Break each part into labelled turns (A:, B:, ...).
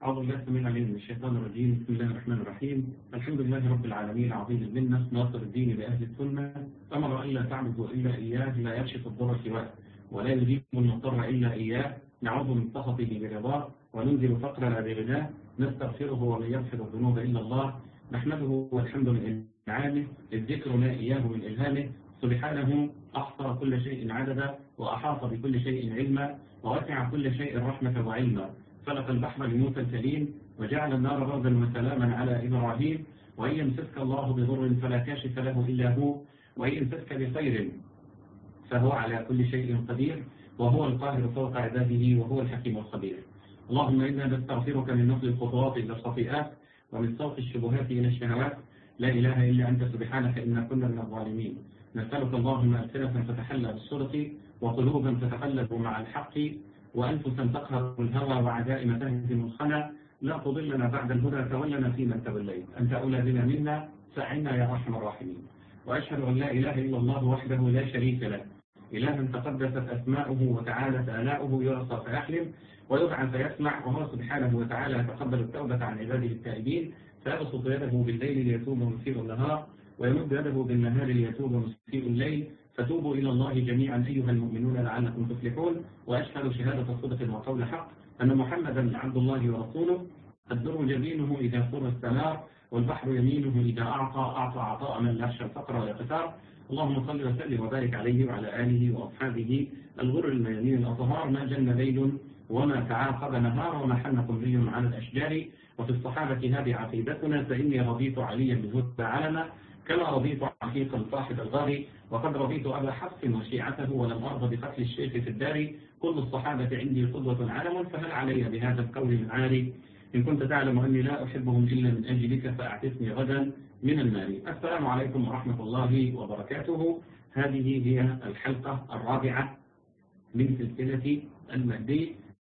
A: أعوذ بالله السميع العليم من الشيطان الرجيم بسم الله الرحمن الرحيم الحمد لله رب العالمين عظيم المنة ناصر الدين بأهل السنة أمر أن لا تعبدوا إلا إياه لا يكشف الضر سواه ولا يجيب المضطر إلا إياه نعوذ من سخطه برضاه وننزل فقرنا بغناه نستغفره ومن يغفر الذنوب إلا الله نحمده والحمد من إنعامه الذكر إياه من إلهامه سبحانه أحصى كل شيء عددا وأحاط بكل شيء علما ووسع كل شيء رحمة وعلما خلق البحر لموسى الكريم وجعل النار بردا وسلاما على إبراهيم وإن يمسسك الله بضر فلا كاشف له إلا هو وإن يمسسك بخير فهو على كل شيء قدير وهو القاهر فوق عباده وهو الحكيم الخبير اللهم إنا نستغفرك من نقل الخطوات إلى الخطيئات ومن صوت الشبهات إلى الشهوات لا إله إلا أنت سبحانك إنا كنا من الظالمين نسألك اللهم ألسنة تتحلى بالصدق وقلوبا تتقلب مع الحق وأنفسا تقهر الهوى وعزائم تهزم الخنا لا تضلنا بعد الهدى تولنا فيمن توليت أنت أولى بنا منا فعنا يا أرحم الراحمين وأشهد أن لا إله إلا الله وحده لا شريك له إله تقدست أسماؤه وتعالت آلاؤه يعصى فيحلم ويدعى فيسمع وهو سبحانه وتعالى يتقبل التوبة عن عباده التائبين فيبسط يده بالليل ليتوب مسيء النهار ويمد يده بالنهار ليتوب مسيء الليل فتوبوا إلى الله جميعا أيها المؤمنون لعلكم تفلحون وأشهد شهادة صدق وقول حق أن محمدا عبد الله ورسوله الدر جبينه إذا صر السماء والبحر يمينه إذا أعطى أعطى عطاء من لا يخشى الفقر والإقتار اللهم صل وسلم وبارك عليه وعلى آله وأصحابه الغر الميامين الأطهار ما جن ليل وما تعاقب نهار وما حن قمري على الأشجار وفي الصحابة هذه عقيدتنا فإني رضيت عليا بالهدى علما كما رضيت عقيقا صاحب الغار وقد رضيت أبا حفص وشيعته ولم أرض بقتل الشيخ في الدار كل الصحابة عندي قدوة علم فهل علي بهذا القول من عاري إن كنت تعلم أني لا أحبهم إلا من أجلك فأعتسني غدا من النار السلام عليكم ورحمة الله وبركاته هذه هي الحلقة الرابعة من سلسلة المهدي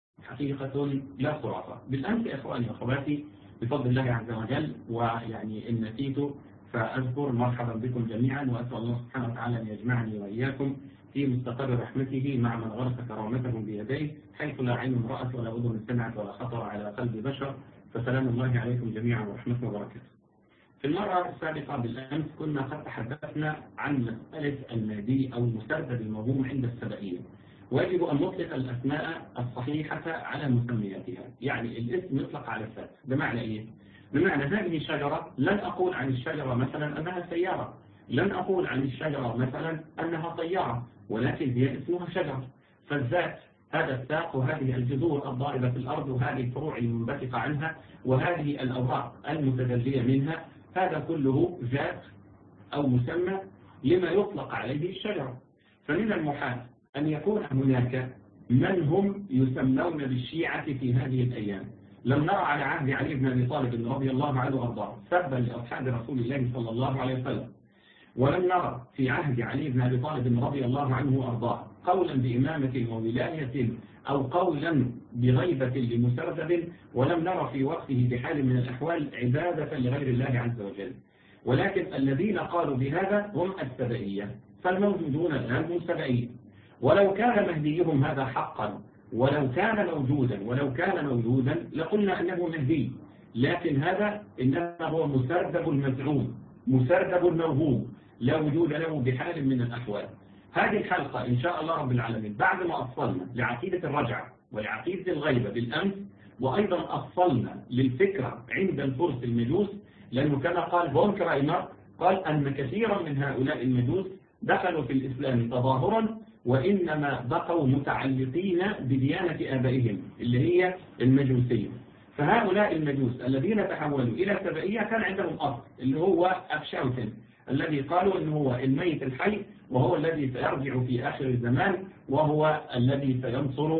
A: حقيقة لا خرافة بالأمس إخواني وأخواتي بفضل الله عز وجل ويعني إن نسيت فأذكر مرحبا بكم جميعا وأسأل الله سبحانه وتعالى أن يجمعني وإياكم في مستقر رحمته مع من غرس كرامته بيديه حيث لا عين رأت ولا أذن سمعت ولا خطر على قلب بشر فسلام الله عليكم جميعا ورحمته وبركاته. في المرة السابقة بالأمس كنا قد تحدثنا عن مسألة المهدي أو المستردد الموهوم عند السبائية ويجب أن نطلق الأسماء الصحيحة على مسمياتها يعني الاسم يطلق على الذات بمعنى إيه؟ بمعنى هذه الشجرة لن أقول عن الشجرة مثلا أنها سيارة لن أقول عن الشجرة مثلا أنها طيارة ولكن هي اسمها شجرة فالذات هذا الساق وهذه الجذور الضاربة في الأرض وهذه الفروع المنبثقة عنها وهذه الأوراق المتدلية منها هذا كله ذات أو مسمى لما يطلق عليه الشجرة فمن المحال أن يكون هناك من هم يسمون بالشيعة في هذه الأيام لم نرى على عهد علي بن أبي طالب رضي الله عنه وأرضاه سبا لأصحاب رسول الله صلى الله عليه وسلم ولم نرى في عهد علي بن أبي طالب رضي الله عنه وأرضاه قولا بإمامة وولاية أو قولا بغيبة لمسردب ولم نرى في وقته بحال من الأحوال عبادة لغير الله عز وجل ولكن الذين قالوا بهذا هم السبائية فالموجودون الآن هم سبائية ولو كان مهديهم هذا حقا ولو كان موجودا ولو كان موجودا لقلنا أنه مهدي لكن هذا إنما هو مسردب المزعوم مسردب الموهوم لا وجود له بحال من الأحوال هذه الحلقة إن شاء الله رب العالمين بعد ما أصلنا لعقيدة الرجعة ولعقيدة الغيبة بالأمس وأيضا أصلنا للفكرة عند الفرس المجوس لأنه كما قال فون كرايمر قال أن كثيرا من هؤلاء المجوس دخلوا في الإسلام تظاهرا وإنما بقوا متعلقين بديانة آبائهم اللي هي المجوسية فهؤلاء المجوس الذين تحولوا إلى سبائية كان عندهم أصل اللي هو أبشاوتن الذي قالوا أنه هو الميت الحي وهو الذي سيرجع في آخر الزمان وهو الذي سينصر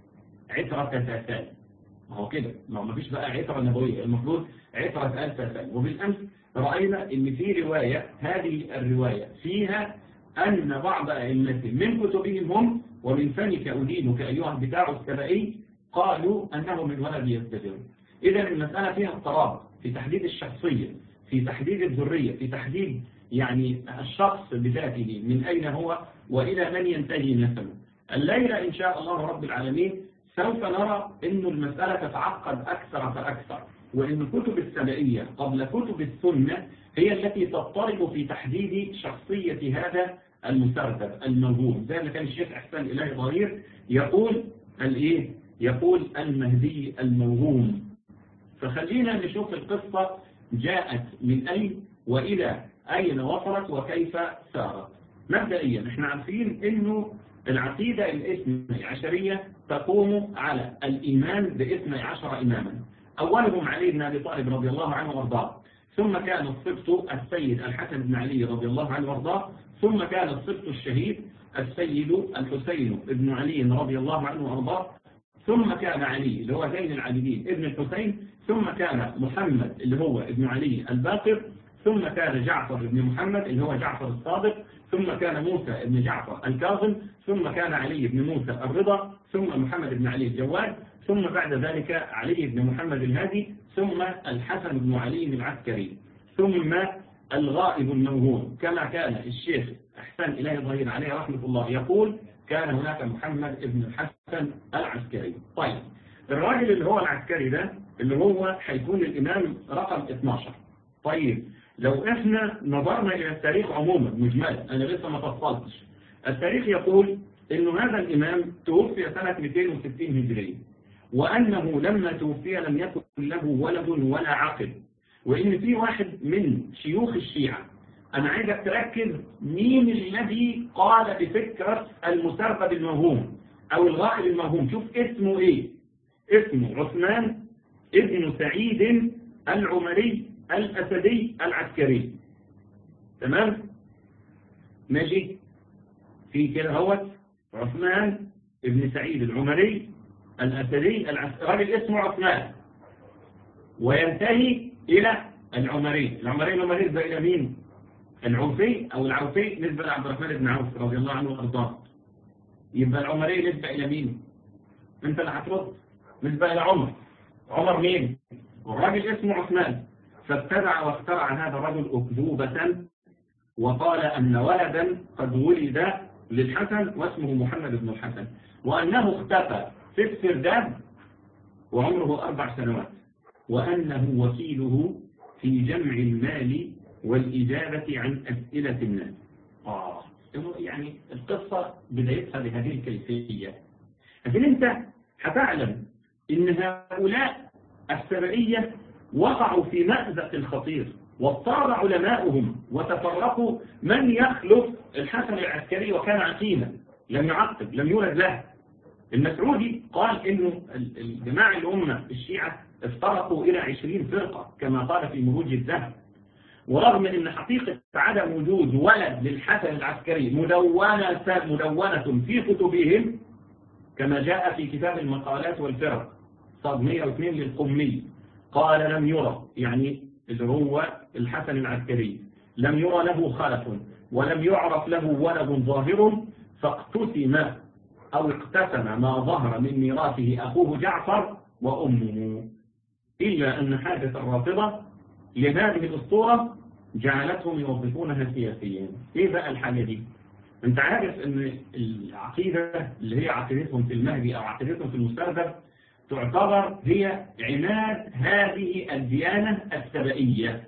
A: عترة ساسان ما هو كده ما فيش بقى عترة نبوية المفروض عترة آل ساسان وبالأمس رأينا أن في رواية هذه الرواية فيها أن بعض أئمة من كتبهم هم ومن فمك أدينك أيها البتاع السبائي قالوا أنه من ولد يزدجر إذا المسألة فيها اضطراب في تحديد الشخصية في تحديد الذرية في تحديد يعني الشخص بذاته من أين هو وإلى من ينتهي نسبه الليلة إن شاء الله رب العالمين سوف نرى أن المسألة تتعقد أكثر فأكثر وأن كتب السبعية قبل كتب السنة هي التي تضطرب في تحديد شخصية هذا المسردب الموهوم زي ما كان الشيخ أحسان إلهي ضرير يقول الإيه؟ يقول المهدي الموهوم فخلينا نشوف القصة جاءت من أين وإلى أين وصلت وكيف سارت مبدئيا احنا عارفين انه العقيدة الاثنى عشرية تقوم على الإيمان باثنى عشر إماما أولهم علي بن أبي طالب رضي الله عنه وارضاه ثم كان الصبت السيد الحسن بن علي رضي الله عنه وارضاه ثم كان الصبت الشهيد السيد الحسين بن علي رضي الله عنه وارضاه ثم كان علي اللي هو زين العابدين ابن الحسين ثم كان محمد اللي هو ابن علي الباقر ثم كان جعفر بن محمد اللي هو جعفر الصادق ثم كان موسى بن جعفر الكاظم ثم كان علي بن موسى الرضا ثم محمد بن علي الجواد ثم بعد ذلك علي بن محمد الهادي ثم الحسن بن علي العسكري ثم الغائب الموهوم كما كان الشيخ أحسن إلهي ظهير عليه رحمة الله يقول كان هناك محمد بن الحسن العسكري طيب الراجل اللي هو العسكري ده اللي هو هيكون الإمام رقم 12 طيب لو احنا نظرنا إلى التاريخ عموما مجملا أنا لسه ما فصلتش التاريخ يقول إنه هذا الإمام توفي سنة 260 هجرية وأنه لما توفي لم يكن له ولد ولا عقل وإن في واحد من شيوخ الشيعة أنا عايزك تركز مين الذي قال بفكرة المسربد الموهوم أو الغائب الموهوم شوف اسمه إيه اسمه عثمان ابن سعيد العمري الأسدي العسكري تمام ماشي في كده هوت عثمان ابن سعيد العمري الأسدي العسكري راجل اسمه عثمان وينتهي إلى العمري العمري العمري نسبة إلى مين العوفي أو العوفي نسبة لعبد الرحمن بن عوف رضي الله عنه وأرضاه يبقى العمري نسبة إلى مين أنت اللي هترد نسبة إلى عمر عمر مين والراجل اسمه عثمان فابتدع واخترع هذا الرجل أكذوبة وقال أن ولدا قد ولد للحسن واسمه محمد بن الحسن وأنه اختفى في السرداب وعمره أربع سنوات وأنه وكيله في جمع المال والإجابة عن أسئلة الناس آه يعني القصة بدايتها بهذه الكيفية لكن أنت هتعلم إن هؤلاء السبعية وقعوا في مأزق الخطير واضطر علماؤهم وتفرقوا من يخلف الحسن العسكري وكان عقيما لم يعقب لم يولد له المسعودي قال انه الجماعة اللي هم الشيعة افترقوا الى عشرين فرقة كما قال في مروج الذهب ورغم ان حقيقة عدم وجود ولد للحسن العسكري مدونة مدونة في كتبهم كما جاء في كتاب المقالات والفرق صاد 102 للقمي قال لم يرى يعني اللي هو الحسن العسكري لم يرى له خلف ولم يعرف له ولد ظاهر فاقتسم أو اقتسم ما ظهر من ميراثه أخوه جعفر وأمه إلا أن حاجة الرافضة لهذه الأسطورة جعلتهم يوظفونها سياسيا إيه بقى الحاجة دي؟ أنت عارف أن العقيدة اللي هي عقيدتهم في المهدي أو عقيدتهم في المستقبل تعتبر هي عناد هذه الديانة السبائية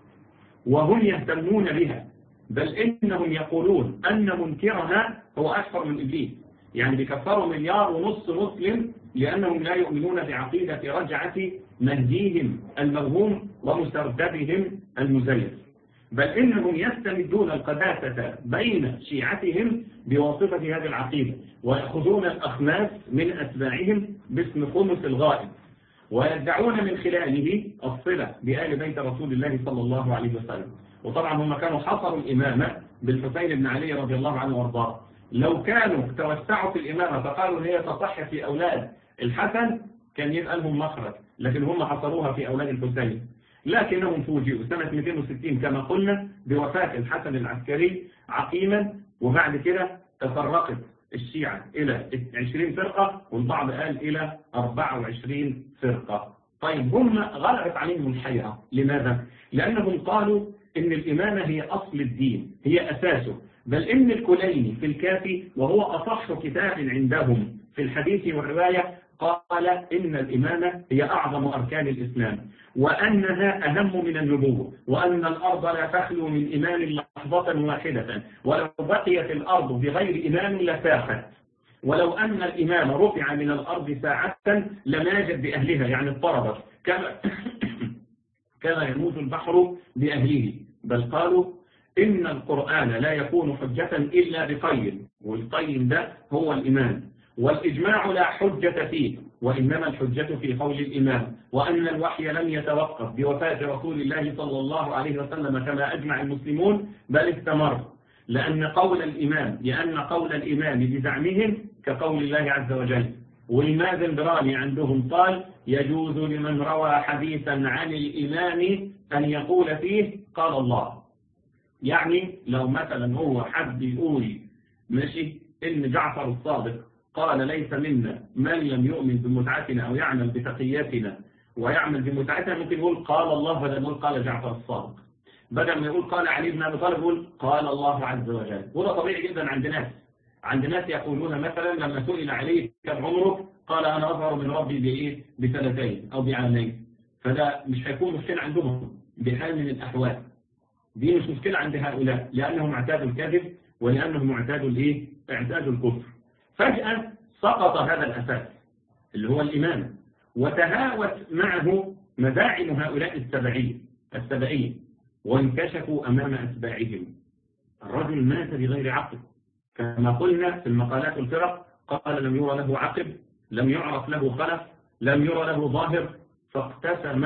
A: وهم يهتمون بها بل إنهم يقولون أن منكرها هو أكثر من إبليس يعني بيكفروا مليار ونص مسلم لأنهم لا يؤمنون بعقيدة رجعة مهديهم الموهوم ومسردبهم المزيف بل إنهم يستمدون القداسة بين شيعتهم بواسطة هذه العقيدة ويأخذون الأخماس من أتباعهم باسم خمس الغائب ويدعون من خلاله الصلة بآل بيت رسول الله صلى الله عليه وسلم وطبعا هم كانوا حصروا الإمامة بالحسين بن علي رضي الله عنه وارضاه لو كانوا توسعوا في الإمامة فقالوا هي تصح في أولاد الحسن كان يبقى لهم مخرج لكن هم حصروها في أولاد الحسين لكنهم فوجئوا سنة 260 كما قلنا بوفاة الحسن العسكري عقيما وبعد كده تفرقت الشيعة إلى 20 فرقة والبعض قال إلى 24 فرقة طيب هم غلبت عليهم الحيرة لماذا؟ لأنهم قالوا إن الإمامة هي أصل الدين هي أساسه بل إن الكليني في الكافي وهو أصح كتاب عندهم في الحديث والرواية قال إن الإمامة هي أعظم أركان الإسلام وأنها أهم من النبوة وأن الأرض لا تخلو من إمام لحظة واحدة ولو بقيت الأرض بغير إمام لساحت ولو أن الإمام رفع من الأرض ساعة لماجد بأهلها يعني اضطربت كما كما يموت البحر بأهله بل قالوا إن القرآن لا يكون حجة إلا بقيم والقيم ده هو الإمام والإجماع لا حجة فيه وإنما الحجة في قول الإمام وأن الوحي لم يتوقف بوفاة رسول الله صلى الله عليه وسلم كما أجمع المسلمون بل استمر لأن قول الإمام لأن قول الإمام بزعمهم كقول الله عز وجل والمازن براني عندهم قال يجوز لمن روى حديثا عن الإمام أن يقول فيه قال الله يعني لو مثلا هو حد يقول ماشي إن جعفر الصادق قال ليس منا من لم يؤمن بمتعتنا أو يعمل بتقياتنا ويعمل بمتعتنا ممكن يقول قال الله بدل ما يقول قال جعفر الصادق بدل ما يقول قال علي بن أبي طالب يقول قال الله عز وجل وده طبيعي جدا عند ناس عند ناس يقولون مثلا لما سئل عليه كم عمره قال أنا أظهر من ربي بإيه بسنتين أو بعامين فده مش هيكون مشكلة عندهم بحال من الأحوال دي مش مشكلة عند هؤلاء لأنهم اعتادوا الكذب ولأنهم اعتادوا الإيه اعتادوا الكفر فجأة سقط هذا الأساس اللي هو الإمام وتهاوت معه مداعم هؤلاء السبعين السبعين وانكشفوا أمام أتباعهم الرجل مات بغير عقل كما قلنا في المقالات الفرق قال لم يرى له عقب لم يعرف له خلف لم يرى له ظاهر فاقتسم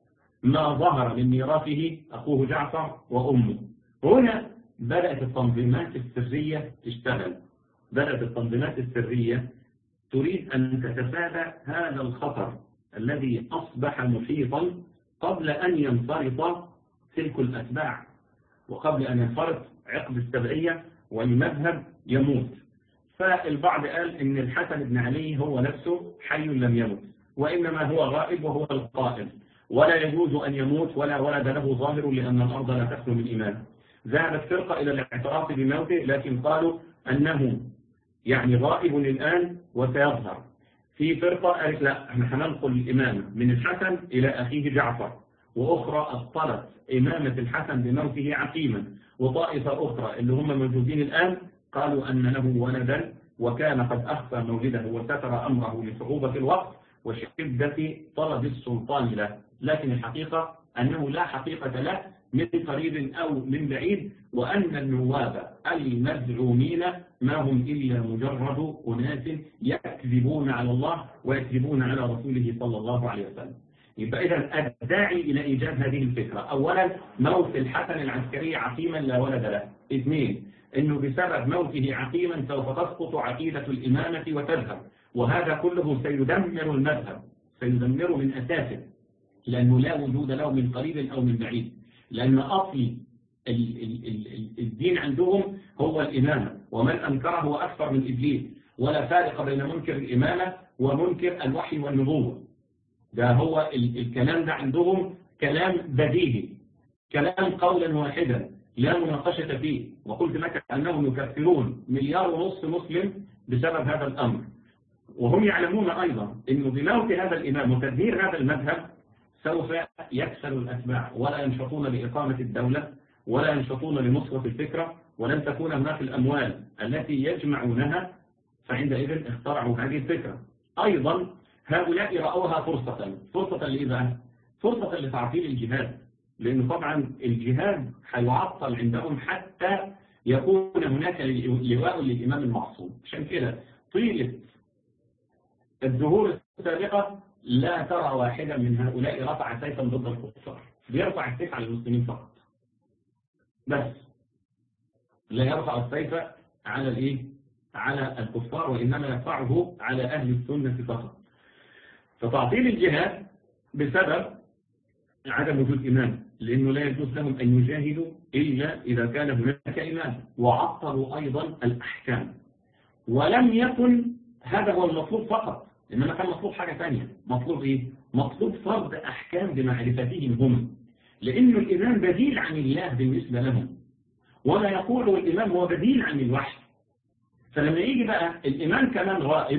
A: ما ظهر من ميراثه أخوه جعفر وأمه هنا بدأت التنظيمات السرية تشتغل بدأت التنظيمات السرية تريد أن تتفادى هذا الخطر الذي أصبح محيطا قبل أن ينفرط تلك الأتباع وقبل أن ينفرط عقد السبعية والمذهب يموت فالبعض قال إن الحسن بن علي هو نفسه حي لم يمت وإنما هو غائب وهو القائم ولا يجوز أن يموت ولا ولد له ظاهر لأن الأرض لا تخلو من إيمان ذهبت فرقة إلى الاعتراف بموته لكن قالوا أنه يعني غائب الآن وسيظهر في فرقة قالت لا احنا هننقل الإمامة من الحسن إلى أخيه جعفر وأخرى أبطلت إمامة الحسن بموته عقيما وطائفة أخرى اللي هم موجودين الآن قالوا أن له ولدا وكان قد أخفى مولده وستر أمره لصعوبة الوقت وشدة طلب السلطان له لكن الحقيقة أنه لا حقيقة له من قريب أو من بعيد وأن النواب المزعومين ما هم إلا مجرد أناس يكذبون على الله ويكذبون على رسوله صلى الله عليه وسلم يبقى إذا الداعي إلى إيجاد هذه الفكرة أولا موت الحسن العسكري عقيما لا ولد له اثنين أنه بسبب موته عقيما سوف تسقط عقيدة الإمامة وتذهب وهذا كله سيدمر المذهب سيدمره من أساسه لأنه لا وجود له من قريب أو من بعيد لأن أصل الدين عندهم هو الإمامة ومن أنكره هو أكثر من إبليس ولا فارق بين منكر الإمامة ومنكر الوحي والنبوة ده هو الكلام ده عندهم كلام بديهي كلام قولا واحدا لا مناقشة فيه وقلت لك أنهم يكفرون مليار ونصف مسلم بسبب هذا الأمر وهم يعلمون أيضا أنه بموت هذا الإمام وتدمير هذا المذهب سوف يكسل الأتباع ولا ينشطون لإقامة الدولة ولا ينشطون لنصرة الفكرة ولن تكون هناك الأموال التي يجمعونها فعندئذ اخترعوا هذه الفكرة أيضا هؤلاء رأوها فرصة فرصة لإذا فرصة لتعطيل الجهاد لأنه طبعا الجهاد هيعطل عندهم حتى يكون هناك لواء للإمام المعصوم عشان كده طيلة الظهور السابقة لا ترى واحدا من هؤلاء رفع سيفا ضد الكفار بيرفع السيف على المسلمين فقط بس لا يرفع السيف على الايه على الكفار وإنما يرفعه على أهل السنة فقط فتعطيل الجهاد بسبب عدم وجود إمام لأنه لا يجوز لهم أن يجاهدوا إلا إذا كان هناك إمام وعطلوا أيضا الأحكام ولم يكن هذا هو المطلوب فقط إنما كان مطلوب حاجة ثانية مطلوب إيه؟ مطلوب فرض أحكام بمعرفتهم هم لأن الإمام بديل عن الله بالنسبة لهم ولا يقول الإمام هو بديل عن الوحي فلما يجي بقى الإمام كمان غائب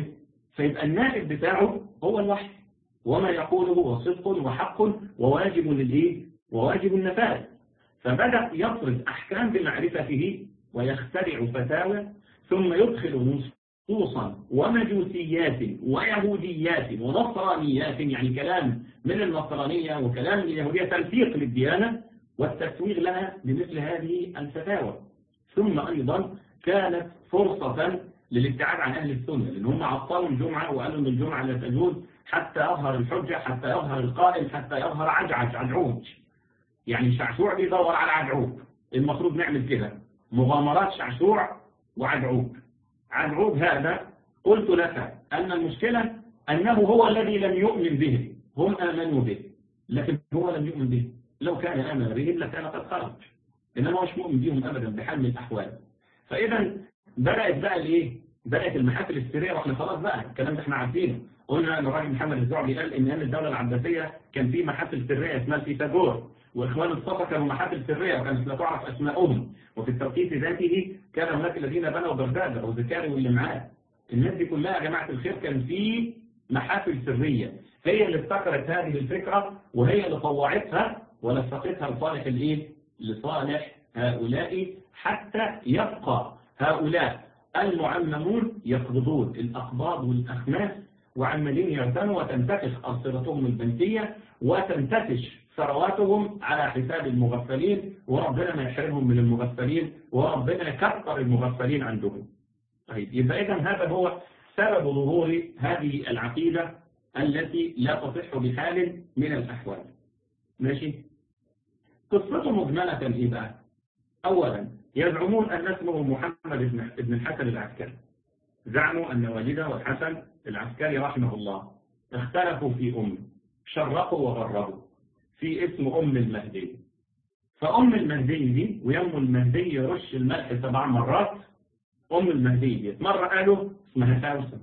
A: فيبقى النائب بتاعه هو الوحي وما يقوله هو صدق وحق وواجب للايه وواجب النفاذ فبدأ يفرض أحكام بمعرفته ويخترع فتاوى ثم يدخل نصوصا ومجوسيات ويهوديات ونصرانيات يعني كلام من النصرانية وكلام من اليهودية تلفيق للديانة والتسويغ لها بمثل هذه الفتاوى ثم أيضا كانت فرصة للابتعاد عن أهل السنة لأن هم عطلوا الجمعة وقالوا أن الجمعة لا تجوز حتى يظهر الحجة حتى يظهر القائل حتى يظهر عجعج عجعوج يعني شعشوع بيدور على عجعوج المفروض نعمل كده مغامرات شعشوع وعجعوج عجعوج هذا قلت لك أن المشكلة أنه هو الذي لم يؤمن به هم آمنوا به لكن هو لم يؤمن به لو كان آمن بهم لكان قد خرج إنما مش مؤمن بهم أبدا بحال من الأحوال فإذا بدأت بقى الإيه؟ بدأت المحافل السرية وإحنا خلاص بقى الكلام ده إحنا عارفينه قلنا أن الراجل محمد الزعبي قال إن أيام الدولة العباسية كان في محافل سرية اسمها الفيثاغور وإخوان الصفا كانوا محافل سرية وكانت لا تعرف أسماءهم وفي التوقيت ذاته كان هناك الذين بنوا بغداد أو زكاري واللي معاه الناس دي كلها يا جماعة الخير كان في محافل سرية هي اللي ابتكرت هذه الفكرة وهي اللي طوعتها ولصقتها لصالح الايه؟ لصالح هؤلاء حتى يبقى هؤلاء المعممون يقبضون الأقباض والأخماس وعمالين يغتنوا وتنتفش أرصدتهم البنكية وتنتفش ثرواتهم على حساب المغفلين وربنا ما يحرمهم من المغفلين وربنا يكثر المغفلين عندهم طيب يبقى إذا هذا هو سبب ظهور هذه العقيدة التي لا تصح بحال من الأحوال ماشي قصته مجملة إيه بقى أولا يزعمون أن اسمه محمد بن الحسن العسكري زعموا أن والده والحسن العسكري رحمه الله اختلفوا في أمه شرقوا وغربوا في اسم أم المهدي فأم المهدي دي ويم المهدي يرش الملح سبع مرات أم المهدي دي مرة قالوا اسمها ساوسة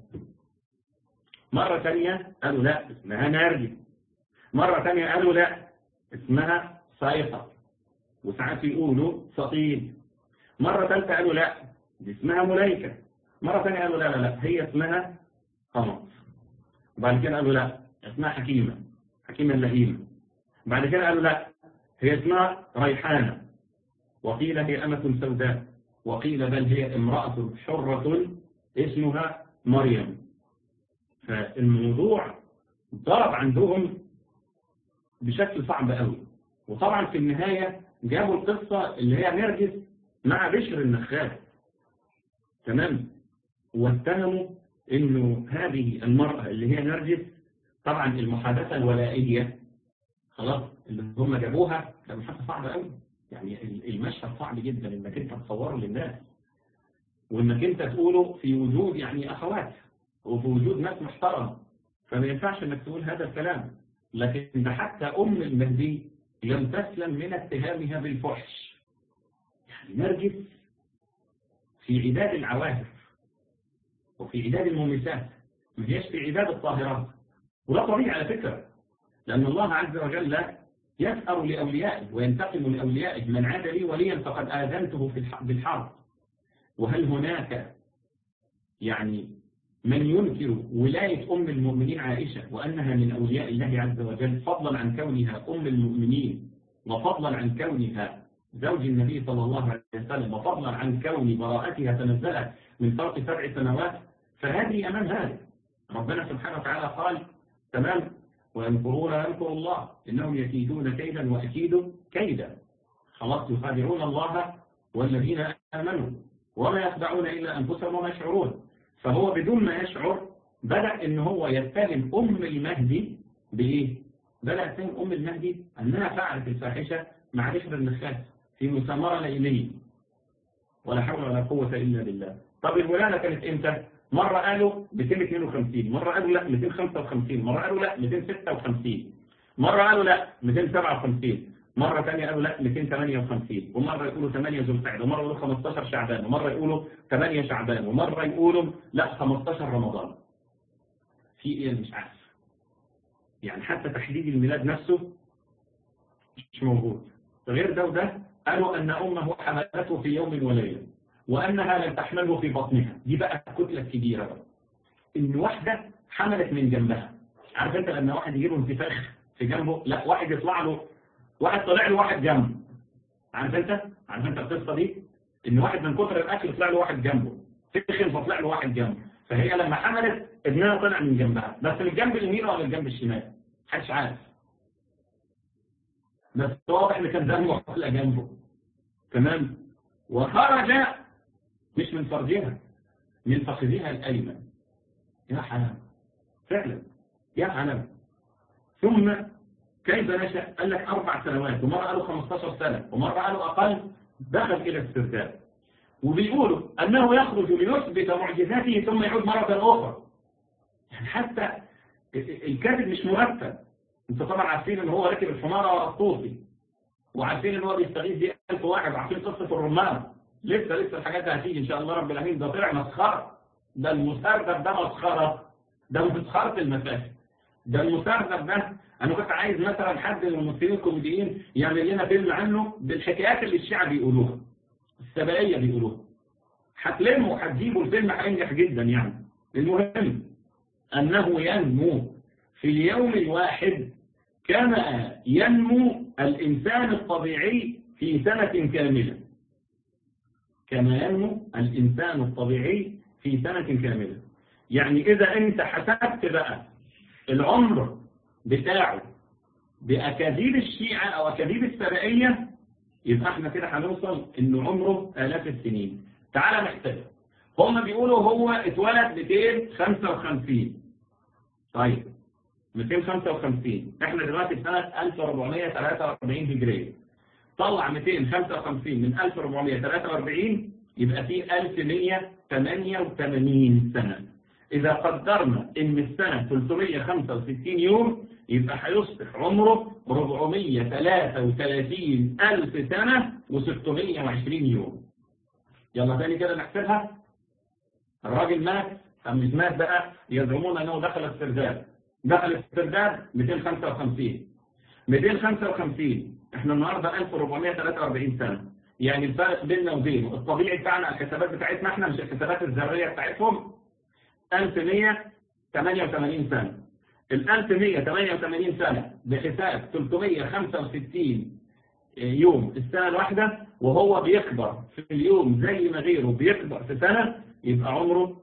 A: مرة ثانية قالوا لا اسمها نارجي مرة ثانية قالوا لا اسمها صيفة وساعات يقولوا سطيل مرة ثالثة قالوا لا دي اسمها مليكة مرة ثانية قالوا لا لا لا هي اسمها قمر وبعد كده قالوا لا اسمها حكيمة حكيمة اللهيمة بعد كده قالوا لا هي اسمها ريحانة وقيل هي أمة سوداء وقيل بل هي امرأة حرة اسمها مريم فالموضوع ضرب عندهم بشكل صعب قوي وطبعا في النهاية جابوا القصة اللي هي نرجس مع بشر النخاس تمام واتهموا انه هذه المرأة اللي هي نرجس طبعا المحادثة الولائية خلاص اللي هم جابوها كان حاجة صعبة قوي يعني المشهد صعب جدا انك انت تصوره للناس وانك انت تقوله في وجود يعني اخوات وفي وجود ناس محترمة فما ينفعش انك تقول هذا الكلام لكن ده حتى ام المهدي لم تسلم من اتهامها بالفحش يعني نرجس في عداد العواهر وفي عداد المومسات ما هيش في عداد الطاهرات وده طبيعي على فكرة لأن الله عز وجل يسأر لأوليائه وينتقم لأوليائه من عاد لي وليا فقد آذنته بالحرب وهل هناك يعني من ينكر ولاية أم المؤمنين عائشة وأنها من أولياء الله عز وجل فضلا عن كونها أم المؤمنين وفضلا عن كونها زوج النبي صلى الله عليه وسلم وفضلا عن كون براءتها تنزلت من فرق سبع سنوات فهذه أمام هذا ربنا سبحانه وتعالى قال تمام وينكرون ينكر الله إنهم يكيدون كيدا وأكيد كيدا خلاص يخادعون الله والذين آمنوا وما يخدعون إلا أنفسهم وما يشعرون فهو بدون ما يشعر بدأ إن هو يتهم أم المهدي بإيه؟ بدأ يتهم أم المهدي أنها فعلت الفاحشة مع بشر النخاس في مسامرة ليلية ولا حول ولا قوة إلا بالله طب الولادة كانت إمتى؟ مرة قالوا 252 مرة قالوا لا 255 مرة قالوا لا 256 مرة قالوا لا 257 مرة ثانية قالوا لا 258 ومرة يقولوا 8 ذو القعدة ومرة يقولوا 15 شعبان ومرة يقولوا 8 شعبان ومرة يقولوا لا 15 رمضان في ايه مش عارف يعني حتى تحديد الميلاد نفسه مش موجود غير ده وده قالوا أن أمه حملته في يوم وليلة وأنها لم تحمله في بطنها دي بقى الكتلة الكبيرة بقى إن واحدة حملت من جنبها عارف أنت لما واحد يجيله انتفاخ في جنبه لا واحد يطلع له واحد طلع له واحد جنبه عارف أنت عارف أنت القصة دي إن واحد من كتر الأكل طلع له واحد جنبه تخن فطلع له واحد جنبه فهي لما حملت ابنها طلع من جنبها بس من الجنب اليمين ولا من الجنب الشمال محدش عارف بس واضح ان كان دمه طلع جنبه تمام وخرج مش من فرجها من فخذها الايمن يا حلال فعلا يا حلال ثم كيف نشأ قال لك أربع سنوات ومرة قالوا 15 سنة ومرة قالوا أقل دخل إلى السرداب وبيقولوا أنه يخرج ليثبت معجزاته ثم يعود مرة أخرى يعني حتى الكاتب مش مرتب انتوا طبعا عارفين ان هو راكب الحمارة الطوسي وعارفين ان هو بيستغيث دي ألف واحد وعارفين قصة الرمان لسه لسه الحاجات دي هتيجي ان شاء الله رب العالمين ده طلع مسخرة ده المسردب ده مسخرة ده مسخرة المساجد ده المسردب ده انا كنت عايز مثلا حد من الممثلين الكوميديين يعمل لنا فيلم عنه بالحكايات اللي الشعب بيقولوها السبائية بيقولوها هتلموا وهتجيبوا الفيلم هينجح جدا يعني المهم أنه ينمو في اليوم الواحد كما ينمو الإنسان الطبيعي في سنة كاملة كما ينمو الإنسان الطبيعي في سنة كاملة يعني إذا أنت حسبت بقى العمر بتاعه بأكاذيب الشيعة أو أكاذيب السبائية يبقى احنا كده هنوصل انه عمره آلاف السنين تعال نحسب هم بيقولوا هو اتولد 255 طيب 255 احنا دلوقتي في سنة 1443 هجرية طلع 255 من 1443 يبقى في 1188 سنة إذا قدرنا إن السنة 365 يوم يبقى هيصبح عمره 433 ألف سنة و620 يوم يلا تاني كده نحسبها الراجل مات أم مش مات بقى يزعمون أنه دخل السرداب دخل السرداب 255 255 احنا النهاردة 1443 سنة يعني الفرق بيننا وبينه الطبيعي بتاعنا الحسابات بتاعتنا احنا مش الحسابات الذرية بتاعتهم 1188 سنة ال 1188 سنة بحساب 365 يوم السنة الواحدة وهو بيكبر في اليوم زي ما غيره بيكبر في سنة يبقى عمره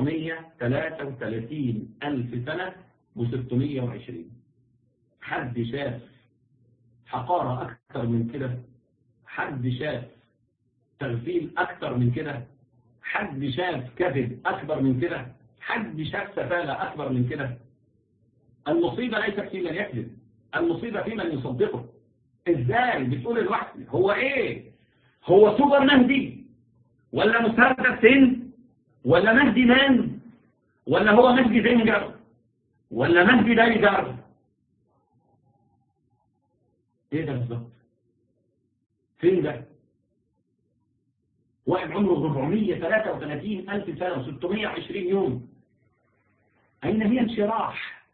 A: 433 ألف سنة و620 حد شاف حقارة أكثر من كده حد شاف تغفيل أكثر من كده حد شاف كذب أكبر من كده حد شاف سفالة أكبر من كده المصيبة ليست في من يكذب المصيبة في من يصدقه ازاي بتقول الواحد هو ايه هو سوبر مهدي ولا مسدس سن ولا مهدي مان ولا هو مهدي زنجر ولا مهدي دايجر ايه ده بالظبط فين ده واحد عمره 433 ألف سنة و620 يوم أين هي انشراح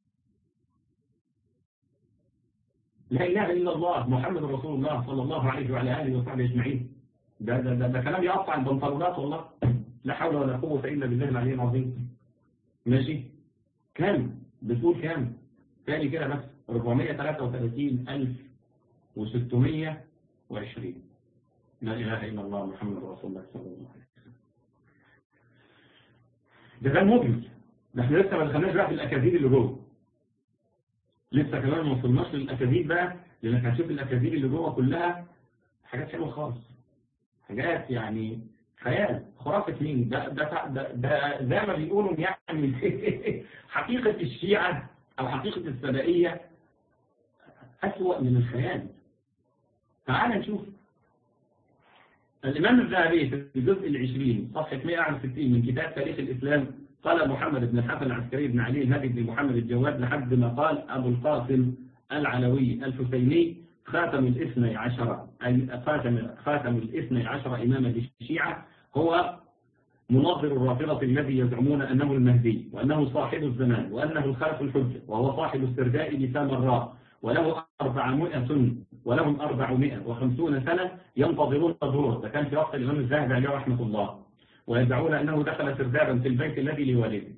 A: لا إله إلا الله محمد رسول الله صلى الله عليه وعلى آله وصحبه أجمعين ده, ده, ده, ده كلام يقطع البنطلونات والله لا حول ولا قوة إلا بالله العلي العظيم ماشي كام بتقول كام تاني كده بس 433 ألف وستمية وعشرين لا إله إلا الله محمد رسول الله صلى الله عليه وسلم ده كان مجمل ده احنا لسه ما دخلناش بقى في الأكاذيب اللي جوه لسه كمان ما وصلناش للأكاذيب بقى لأنك هتشوف الأكاذيب اللي جوه كلها حاجات حلوة خالص حاجات يعني خيال خرافة مين ده ده ده, ده زي ما بيقولوا يعني حقيقة الشيعة أو حقيقة السبائية أسوأ من الخيال تعال نشوف الإمام الذهبي في الجزء العشرين صفحة 160 من كتاب تاريخ الإسلام قال محمد بن الحسن العسكري بن علي الهادي بن محمد الجواد لحد ما قال أبو القاسم العلوي الحسيني خاتم الاثني عشر أي خاتم, خاتم الاثني عشر إماما للشيعة هو مناظر الرافضة الذي يزعمون أنه المهدي وأنه صاحب الزمان وأنه الخلف الحجة وهو صاحب السرداء بسامراء وله أربعمائة ولهم أربعمائة وخمسون سنة ينتظرون الظهور ده كان في وقت الإمام الزاهد عليه رحمة الله ويدعون أنه دخل سردابا في البيت الذي لوالده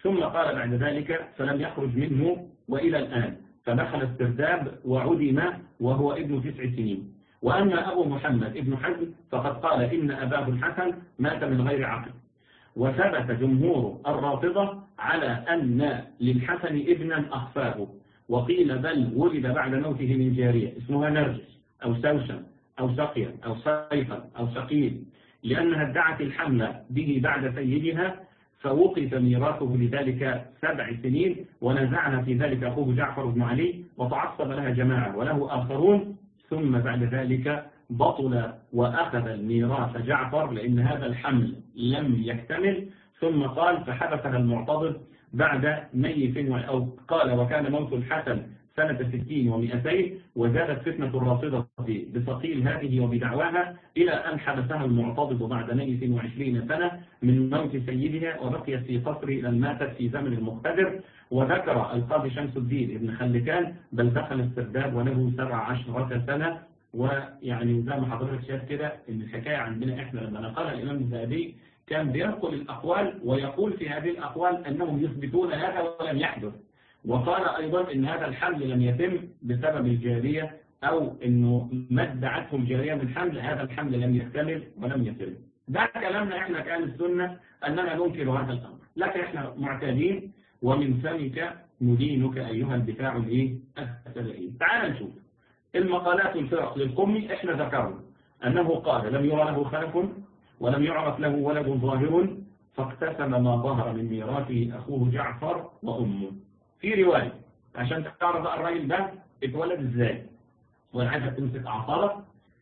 A: ثم قال بعد ذلك فلم يخرج منه وإلى الآن فدخل السرداب وعدم وهو ابن تسع سنين وأما أبو محمد ابن حزم فقد قال إن أباه الحسن مات من غير عقل وثبت جمهور الرافضة على أن للحسن ابنا أخفاه وقيل بل ولد بعد موته من جارية اسمها نرجس أو سوسن أو سقيا أو صيفا أو سقيل لأنها ادعت الحمل به بعد سيدها فوقف ميراثه لذلك سبع سنين ونزعها في ذلك أخوه جعفر بن علي وتعصب لها جماعة وله آخرون ثم بعد ذلك بطل وأخذ الميراث جعفر لأن هذا الحمل لم يكتمل ثم قال فحبسها المعتضد بعد ميت أو قال وكان موت الحسن سنة ستين ومئتين وزادت فتنة الرافضة بثقيل هذه وبدعواها إلى أن حبسها المعتضد بعد ميت وعشرين سنة من موت سيدها وبقيت في قصر لن ماتت في زمن المقتدر وذكر القاضي شمس الدين ابن خلكان بل دخل السرداب وله سبع عشرة سنة ويعني زي ما حضرتك شايف كده ان الحكاية عندنا احنا لما نقل الامام الذهبي كان بينقل الاقوال ويقول في هذه الاقوال انهم يثبتون هذا ولم يحدث وقال ايضا ان هذا الحمل لم يتم بسبب الجارية او انه ما ادعته الجارية من حمل هذا الحمل لم يكتمل ولم يتم ده كلامنا احنا كان السنة اننا ننكر هذا الامر لكن احنا معتادين ومن فمك ندينك ايها الدفاع الايه السبعي تعال نشوف المقالات الفرق للقمي احنا ذكرنا أنه قال لم يرى له خلف ولم يعرف له ولد ظاهر فاقتسم ما ظهر من ميراثه أخوه جعفر وأمه في رواية عشان تعرف بقى الراجل ده اتولد ازاي وانا عايزك تمسك اعصابك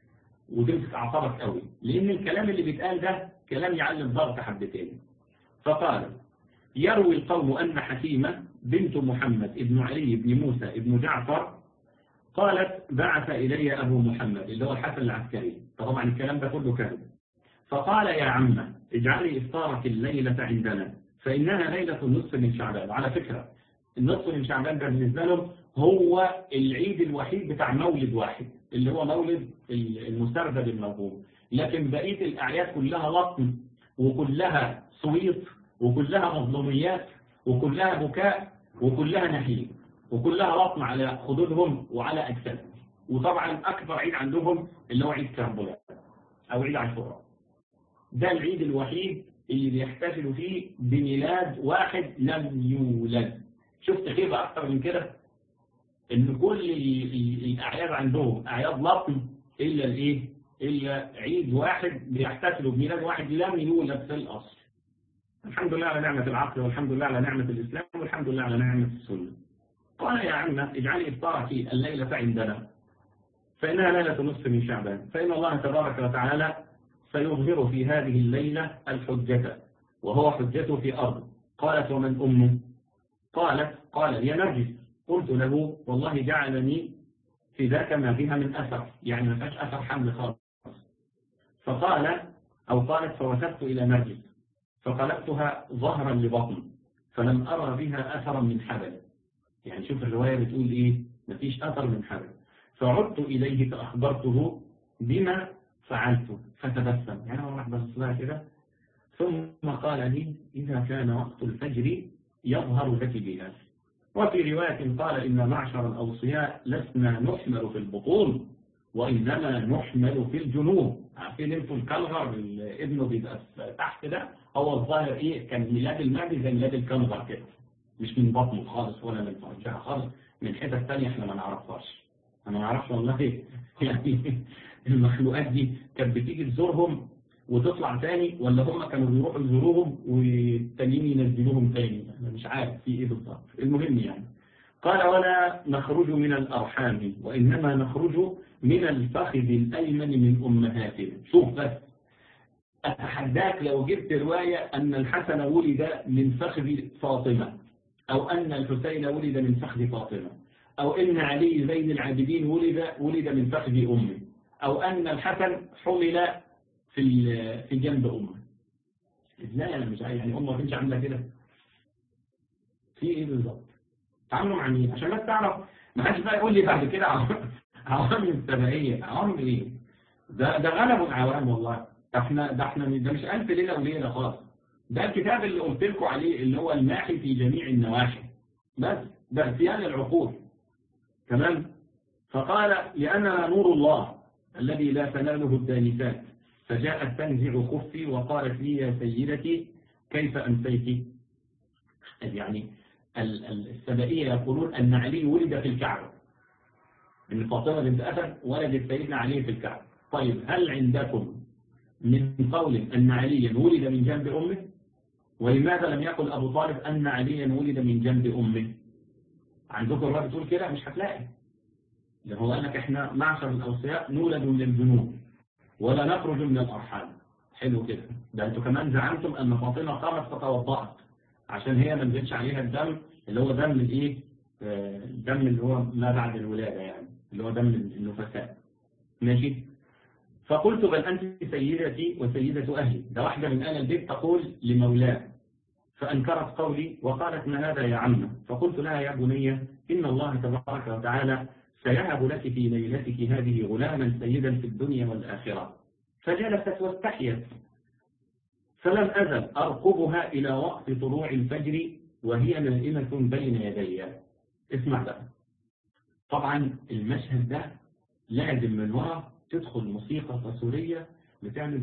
A: وتمسك اعصابك قوي لان الكلام اللي بيتقال ده كلام يعلم ضغط حبتين فقال يروي القوم ان حكيمه بنت محمد ابن علي بن موسى ابن جعفر قالت بعث إلي أبو محمد اللي هو الحسن العسكري فطبعا الكلام ده كله كذب فقال يا عم اجعلي إفطارك الليلة عندنا فإنها ليلة النصف من شعبان على فكرة النصف من شعبان ده بالنسبة لهم هو العيد الوحيد بتاع مولد واحد اللي هو مولد المستردد الموهوم لكن بقية الأعياد كلها لطم وكلها صويت وكلها مظلوميات وكلها بكاء وكلها نحيب وكلها لطم على خدودهم وعلى أجسادهم وطبعا أكبر عيد عندهم اللي هو عيد كربلاء أو عيد عاشوراء ده العيد الوحيد اللي بيحتفلوا فيه بميلاد واحد لم يولد شفت خيبة أكتر من كده إن كل الأعياد عندهم أعياد لطم إلا الإيه إلا عيد واحد بيحتفلوا بميلاد واحد لم يولد في الأصل الحمد لله على نعمة العقل والحمد لله على نعمة الإسلام والحمد لله على نعمة السنة قال يا عم اجعلي إفطارك الليلة عندنا فإنها ليلة نصف من شعبان فإن الله تبارك وتعالى سيظهر في هذه الليلة الحجة وهو حجته في أرض قالت ومن أمه قالت قال يا نرجس قلت له والله جعلني في ذاك ما فيها من أثر يعني ما فيهاش أثر حمل خالص فقال أو قالت فوثبت إلى نرجس فقلبتها ظهرا لبطن فلم أرى بها أثرا من حبل يعني شوف الرواية بتقول إيه مفيش أثر من حبل فعدت إليه فأخبرته بما فعلت فتبسم يعني هو راح بس لها كده ثم قال لي إذا كان وقت الفجر يظهر لك بها وفي رواية قال إن معشر الأوصياء لسنا نحمل في البطون وإنما نحمل في الجنوب عارفين انتوا الكنغر ابنه بيبقى تحت ده هو الظاهر ايه كان ميلاد المهدي زي ميلاد الكنغر كده مش من بطنه خالص ولا من فرجها خالص من حتة ثانية احنا ما نعرفهاش انا ما اعرفش والله يعني المخلوقات دي كانت بتيجي تزورهم وتطلع تاني ولا هم كانوا بيروحوا يزوروهم والتانيين ينزلوهم تاني انا مش عارف في ايه بالظبط المهم يعني قال ولا نخرج من الارحام وانما نخرج من الفخذ الايمن من امهاتنا شوف بس اتحداك لو جبت روايه ان الحسن ولد من فخذ فاطمه او ان الحسين ولد من فخذ فاطمه أو إن علي زين العابدين ولد ولد من فخذ أمه أو أن الحسن حمل في في جنب أمه إزاي أنا مش عارف يعني أمه ما كانش عاملة كده في إيه بالظبط تعاملوا مع مين عشان بس تعرف ما حدش بقى يقول لي بعد كده عوام السبعية عوام إيه ده ده غلب العوام والله ده احنا ده احنا ده مش ألف ليلة وليلة خالص ده الكتاب اللي قلت لكم عليه اللي هو الماحي في جميع النواحي بس ده ارتيان العقول تمام فقال لأننا نور الله الذي لا تناله الدانسات فجاءت تنزع خفي وقالت لي يا سيدتي كيف أمسيت يعني السبائية يقولون أن علي ولد في الكعبة أن فاطمة بنت أسد ولدت سيدنا علي في الكعبة طيب هل عندكم من قول أن عليا ولد من جنب أمه ولماذا لم يقل أبو طالب أن عليا ولد من جنب أمه عندكم الرب بتقول كده مش هتلاقي ده هو قال لك احنا معشر الأوصياء نولد من الجنوب ولا نخرج من الأرحام حلو كده ده انتوا كمان زعمتم أن فاطمة قامت فتوضأت عشان هي ما نزلش عليها الدم اللي هو دم الايه الدم اللي هو ما بعد الولادة يعني اللي هو دم النفساء ماشي فقلت بل أنت سيدتي وسيدة أهلي ده واحدة من أهل البيت تقول لمولاه فأنكرت قولي وقالت ما هذا يا عم فقلت لها يا بني إن الله تبارك وتعالى سيهب لك في ليلتك هذه غلاما سيدا في الدنيا والآخرة فجلست واستحيت فلم أزل أرقبها إلى وقت طلوع الفجر وهي نائمة بين يدي اسمع بقى طبعا المشهد ده لازم من وراء تدخل موسيقى تصويرية بتعمل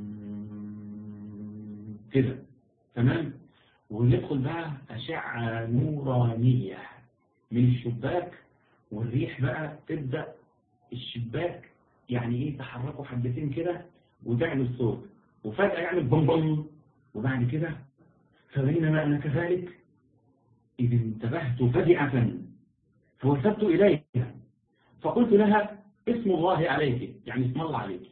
A: كده تمام وندخل بقى أشعة نورانية من الشباك والريح بقى تبدأ الشباك يعني ايه تحركوا حبتين كده وتعمل صوت وفجأة يعمل بوم بوم وبعد كده فبينما أنا كذلك إذ انتبهت فجعة فوثبت إليها فقلت لها اسم الله عليك يعني اسم الله عليك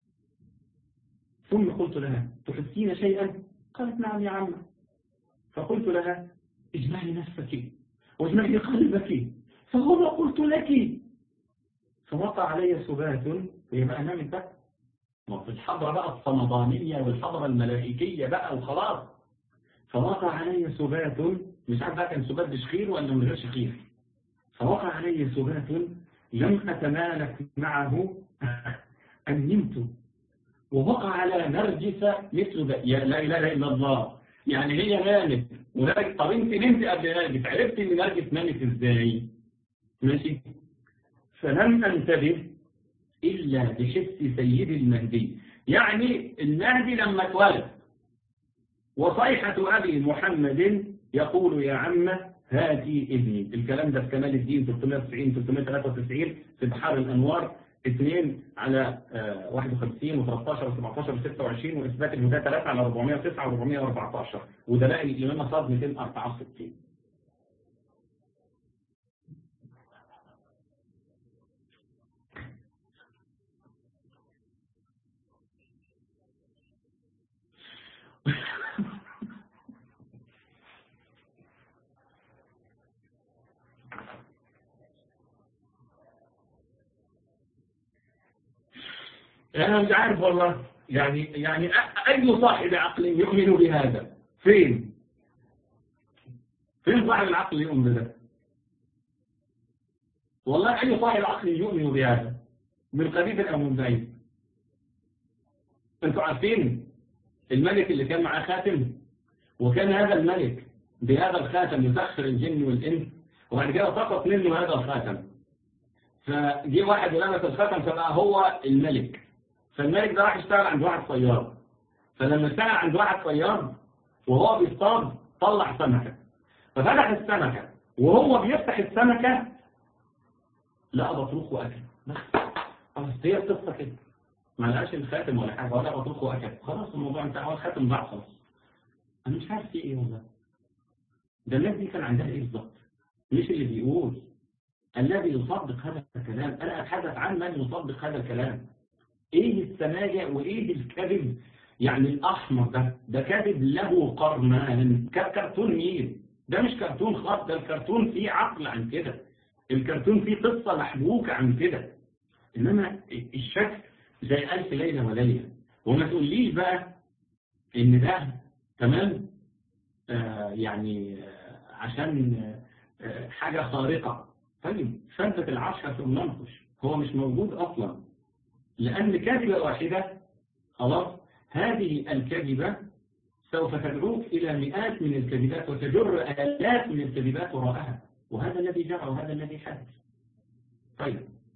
A: ثم قلت لها تحسين شيئا قالت نعم يا عم فقلت لها اجمعي نفسك واجمعي قلبك فهو قلت لك فوقع علي سبات وهي بقى نامت بقى ما في الحضرة بقى الصمدانية والحضرة الملائكية بقى وخلاص فوقع علي سبات مش عارف بقى كان سبات بشخير ولا من غير شخير فوقع علي سبات لم أتمالك معه أن نمت ووقع على نرجس مثل ذا يا لا إله إلا الله يعني هي نامت ونرجس طب انت نمت قبل نرجس عرفت ان نرجس نامت ازاي ماشي فلم انتبه إلا بحس سيد المهدي يعني المهدي لما اتولد وصيحة أبي محمد يقول يا عم هاتي ابني الكلام ده في كمال الدين 390 393 في بحار الأنوار 2 على 51 و13 و17 و26 وإثبات الهدى 3 على 409 و414 ودلائل الإمام صاد 264 أنا مش عارف والله يعني يعني أي صاحب عقل يؤمن بهذا فين فين صاحب العقل يؤمن بذلك والله أي صاحب عقل يؤمن بهذا من قريب أو من بعيد أنتوا عارفين الملك اللي كان معاه خاتم وكان هذا الملك بهذا الخاتم يسخر الجن والإنس وبعد كده سقط منه هذا الخاتم فجي واحد ولبس الخاتم فبقى هو الملك فالملك ده راح يشتغل عند واحد صياد فلما اشتغل عند واحد صياد وهو بيصطاد طلع سمكة ففتح السمكة وهو بيفتح السمكة لقى بطروخ وأكل بس خلاص هي القصة كده ما لقاش الخاتم ولا حاجة ولا بطروخ وأكل خلاص الموضوع انتهى هو الخاتم ضاع خلاص أنا مش عارف في إيه والله ده الناس دي كان عندها إيه بالظبط مش اللي بيقول الذي يصدق هذا الكلام أنا أتحدث عن من يصدق هذا الكلام ايه السماجة وايه الكذب يعني الاحمر ده ده كذب له قرنان كرتون مين ده مش كرتون خاص ده الكرتون فيه عقل عن كده الكرتون فيه قصة محبوكة عن كده انما الشكل زي ألف ليلة وليلة وما تقوليش بقى ان ده تمام آه يعني آه عشان آه حاجة خارقة طيب فانتة العرش ثم ننقش هو مش موجود اصلا لأن كذبة واحدة خلاص هذه الكذبة سوف تدعوك إلى مئات من الكذبات وتجر آلاف من الكذبات وراءها وهذا الذي جرى وهذا الذي حدث طيب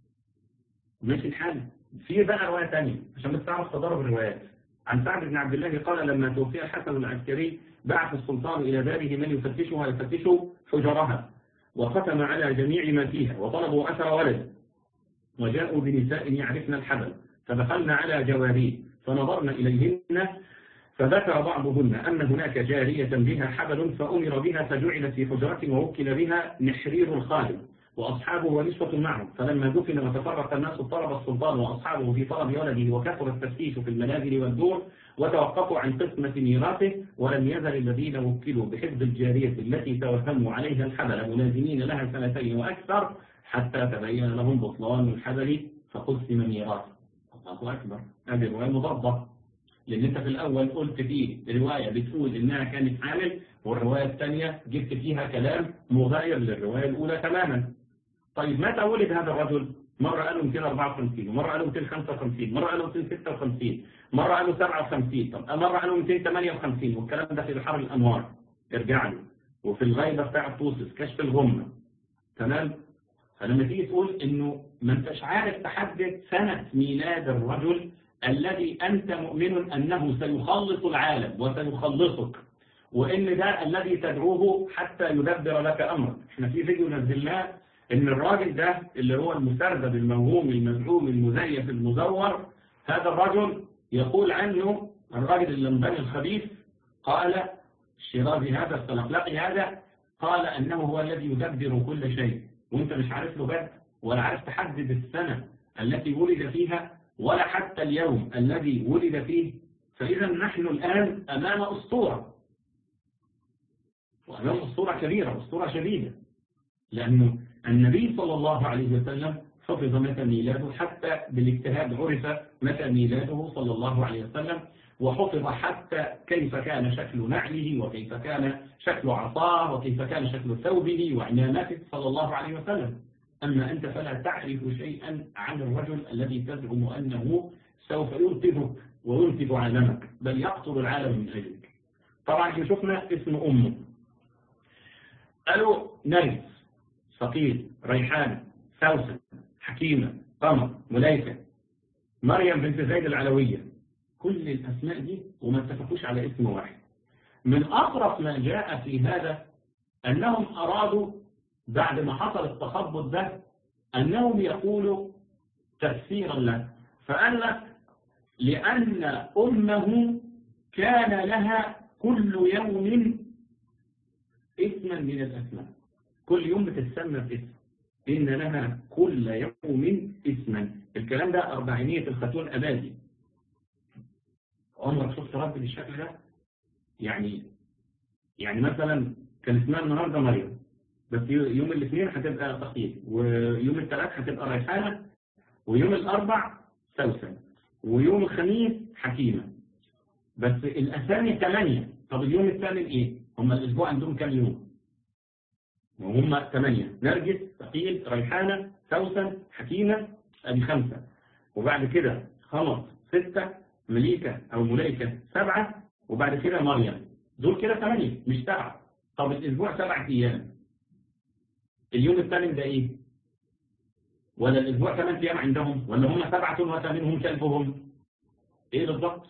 A: ماشي الحال في بقى رواية ثانية عشان بس تعرف تضارب الروايات عن سعد بن عبد الله قال لما توفي الحسن العسكري بعث السلطان إلى داره من يفتشها يفتش حجرها وختم على جميع ما فيها وطلبوا أثر ولد وجاءوا بنساء يعرفن الحبل فدخلنا على جواريه فنظرنا إليهن فذكر بعضهن أن هناك جارية بها حبل فأمر بها فجعلت في حجرة ووكل بها نحرير الخالد وأصحابه ونسوة معه فلما دفن وتفرق الناس طلب السلطان وأصحابه في طلب ولده وكثر التفتيش في المنازل والدور وتوقفوا عن قسمة ميراثه ولم يزل الذين وكلوا بحفظ الجارية التي توهموا عليها الحبل ملازمين لها سنتين وأكثر حتى تبين لهم بطلان الحبل فقسم ميراثه الله أكبر هذه الرواية مضبطة لأن أنت في الأول قلت فيه رواية بتقول إنها كانت حامل والرواية الثانية جبت فيها كلام مغاير للرواية الأولى تماما طيب متى ولد هذا الرجل؟ مرة قالوا 254 ومرة قالوا 255 مرة قالوا 256 مرة قالوا 57 طب مرة قالوا 258 والكلام ده في بحر الأنوار ارجع له وفي الغيبة بتاع الطوسس كشف الغمة تمام فلما تيجي تقول انه ما انتش عارف تحدد سنة ميلاد الرجل الذي أنت مؤمن أنه سيخلص العالم وسيخلصك وإن ده الذي تدعوه حتى يدبر لك أمرك احنا في فيديو نزلناه إن الراجل ده اللي هو المسردب الموهوم المزعوم المزيف المزور هذا الرجل يقول عنه الراجل اللمباني الخبيث قال الشيرازي هذا السلقلقي هذا قال أنه هو الذي يدبر كل شيء وانت مش عارف له بدء ولا عارف تحدد السنة التي ولد فيها ولا حتى اليوم الذي ولد فيه فإذا نحن الآن أمام أسطورة وأمام أسطورة كبيرة أسطورة شديدة لأنه النبي صلى الله عليه وسلم حفظ متى ميلاده حتى بالاجتهاد عرف متى ميلاده صلى الله عليه وسلم وحفظ حتى كيف كان شكل نعله وكيف كان شكل عصاه وكيف كان شكل ثوبه وعمامته صلى الله عليه وسلم أما أنت فلا تعرف شيئا عن الرجل الذي تزعم أنه سوف ينقذك وينقذ عالمك بل يقتل العالم من أجلك طبعا احنا شفنا اسم أمه قالوا نرجس ثقيل ريحان سوسن حكيمة قمر ملايكة مريم بنت زيد العلوية كل الأسماء دي وما اتفقوش على اسم واحد من أطرف ما جاء في هذا أنهم أرادوا بعد ما حصل التخبط ده أنهم يقولوا تفسيرا له فقال لك لأن أمه كان لها كل يوم اسما من الأسماء كل يوم بتتسمى باسم إن لها كل يوم اسما الكلام ده أربعينية الختون أبادي عمرك شفت رب بالشكل ده يعني يعني مثلا كان اسمها النهارده مريم بس يوم الاثنين هتبقى تقييد ويوم الثلاث هتبقى ريحانة ويوم الأربع سوسن ويوم الخميس حكيمة بس الأسامي ثمانية طب اليوم الثامن إيه؟ هم الأسبوع عندهم كام يوم؟ وهم ثمانية نرجس ثقيل ريحانة سوسن حكيمة أدي خمسة وبعد كده خمس ستة مليكة أو ملايكة سبعة وبعد كده مريم دول كده ثمانية مش سبعة طب الأسبوع سبعة أيام اليوم الثامن ده ايه ولا الاسبوع ثمان ايام عندهم ولا هم سبعة وثامنهم كلبهم ايه بالضبط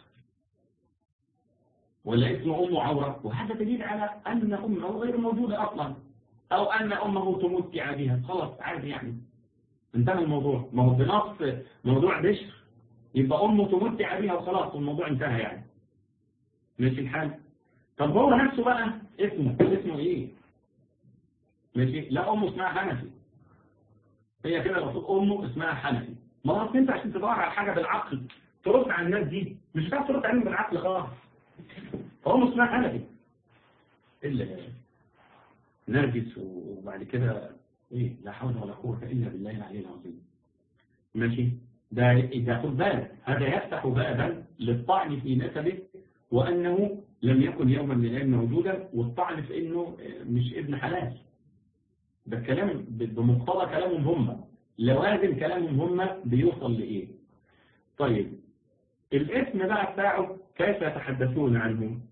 A: ولا اسم امه عورة وهذا دليل على ان امه غير موجودة اصلا او ان امه تمتع بها خلاص عادي يعني انتهى الموضوع ما هو بنص موضوع بشر يبقى امه تمتع بها وخلاص الموضوع انتهى يعني ماشي الحال طب هو نفسه بقى اسمه اسمه ايه ماشي لا أمه اسمها حنفي هي كده المفروض أمه اسمها حنفي ما هو أنت عشان تدور على حاجة بالعقل ترد على الناس دي مش هتعرف ترد عليهم بالعقل خالص فأمه اسمها حنفي إلا نرجس وبعد كده إيه لا حول ولا قوة إلا بالله العلي العظيم ماشي ده إذا خد بالك هذا يفتح بابا للطعن في نسبه وأنه لم يكن يوما من الأيام موجودا والطعن في إنه مش ابن حلال ده الكلام بمقتضى كلامهم هم لوازم كلامهم هم بيوصل لإيه طيب الاسم بقى بتاعه كيف يتحدثون عنه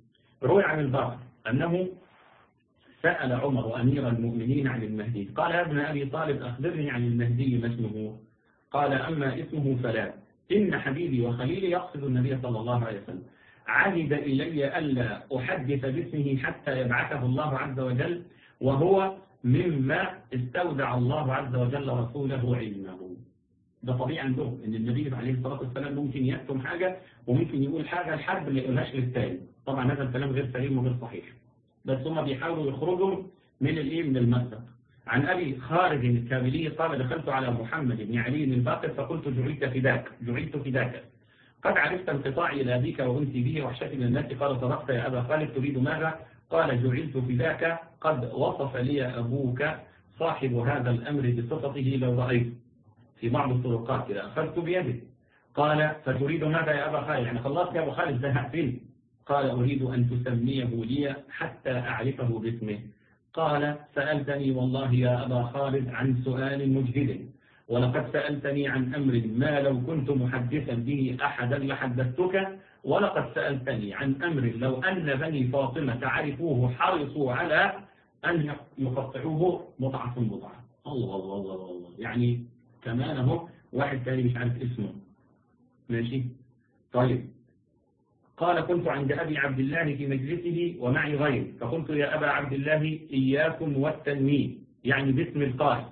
A: روي عن الباقر أنه سأل عمر أمير المؤمنين عن المهدي قال يا ابن أبي طالب أخبرني عن المهدي ما اسمه قال أما اسمه فلا إن حبيبي وخليلي يقصد النبي صلى الله عليه وسلم عهد إلي ألا أحدث باسمه حتى يبعثه الله عز وجل وهو مما استودع الله عز وجل رسوله علمه ده طبيعي عندهم ان النبي عليه الصلاه والسلام ممكن يكتم حاجه وممكن يقول حاجه لحد ما يقولهاش للتاني طبعا هذا الكلام غير سليم وغير صحيح بس هم بيحاولوا يخرجوا من الايه من المأزق عن ابي خالد الكاملي قال دخلت على محمد بن علي الباقر فقلت جعلت فداك جعلت فداك قد عرفت انقطاعي الى ابيك وانسي به وحشتي من الناس قال صدقت يا ابا خالد تريد ماذا؟ قال جعلت فداك قد وصف لي ابوك صاحب هذا الامر بصفته لو رايت في بعض الطرقات إذا أخذت بيده قال فتريد ماذا يا أبا خالد يعني خلصت يا أبا خالد زهق فين قال أريد أن تسميه لي حتى أعرفه باسمه قال سألتني والله يا أبا خالد عن سؤال مجهد ولقد سألتني عن أمر ما لو كنت محدثا به أحدا لحدثتك ولقد سألتني عن أمر لو أن بني فاطمة عرفوه حرصوا على أن يقطعوه مطعة مطعة الله الله الله الله يعني كمان اهو واحد تاني مش عارف اسمه ماشي طيب قال كنت عند أبي عبد الله في مجلسه ومعي غير فقلت يا أبا عبد الله إياكم والتنميه يعني باسم القائل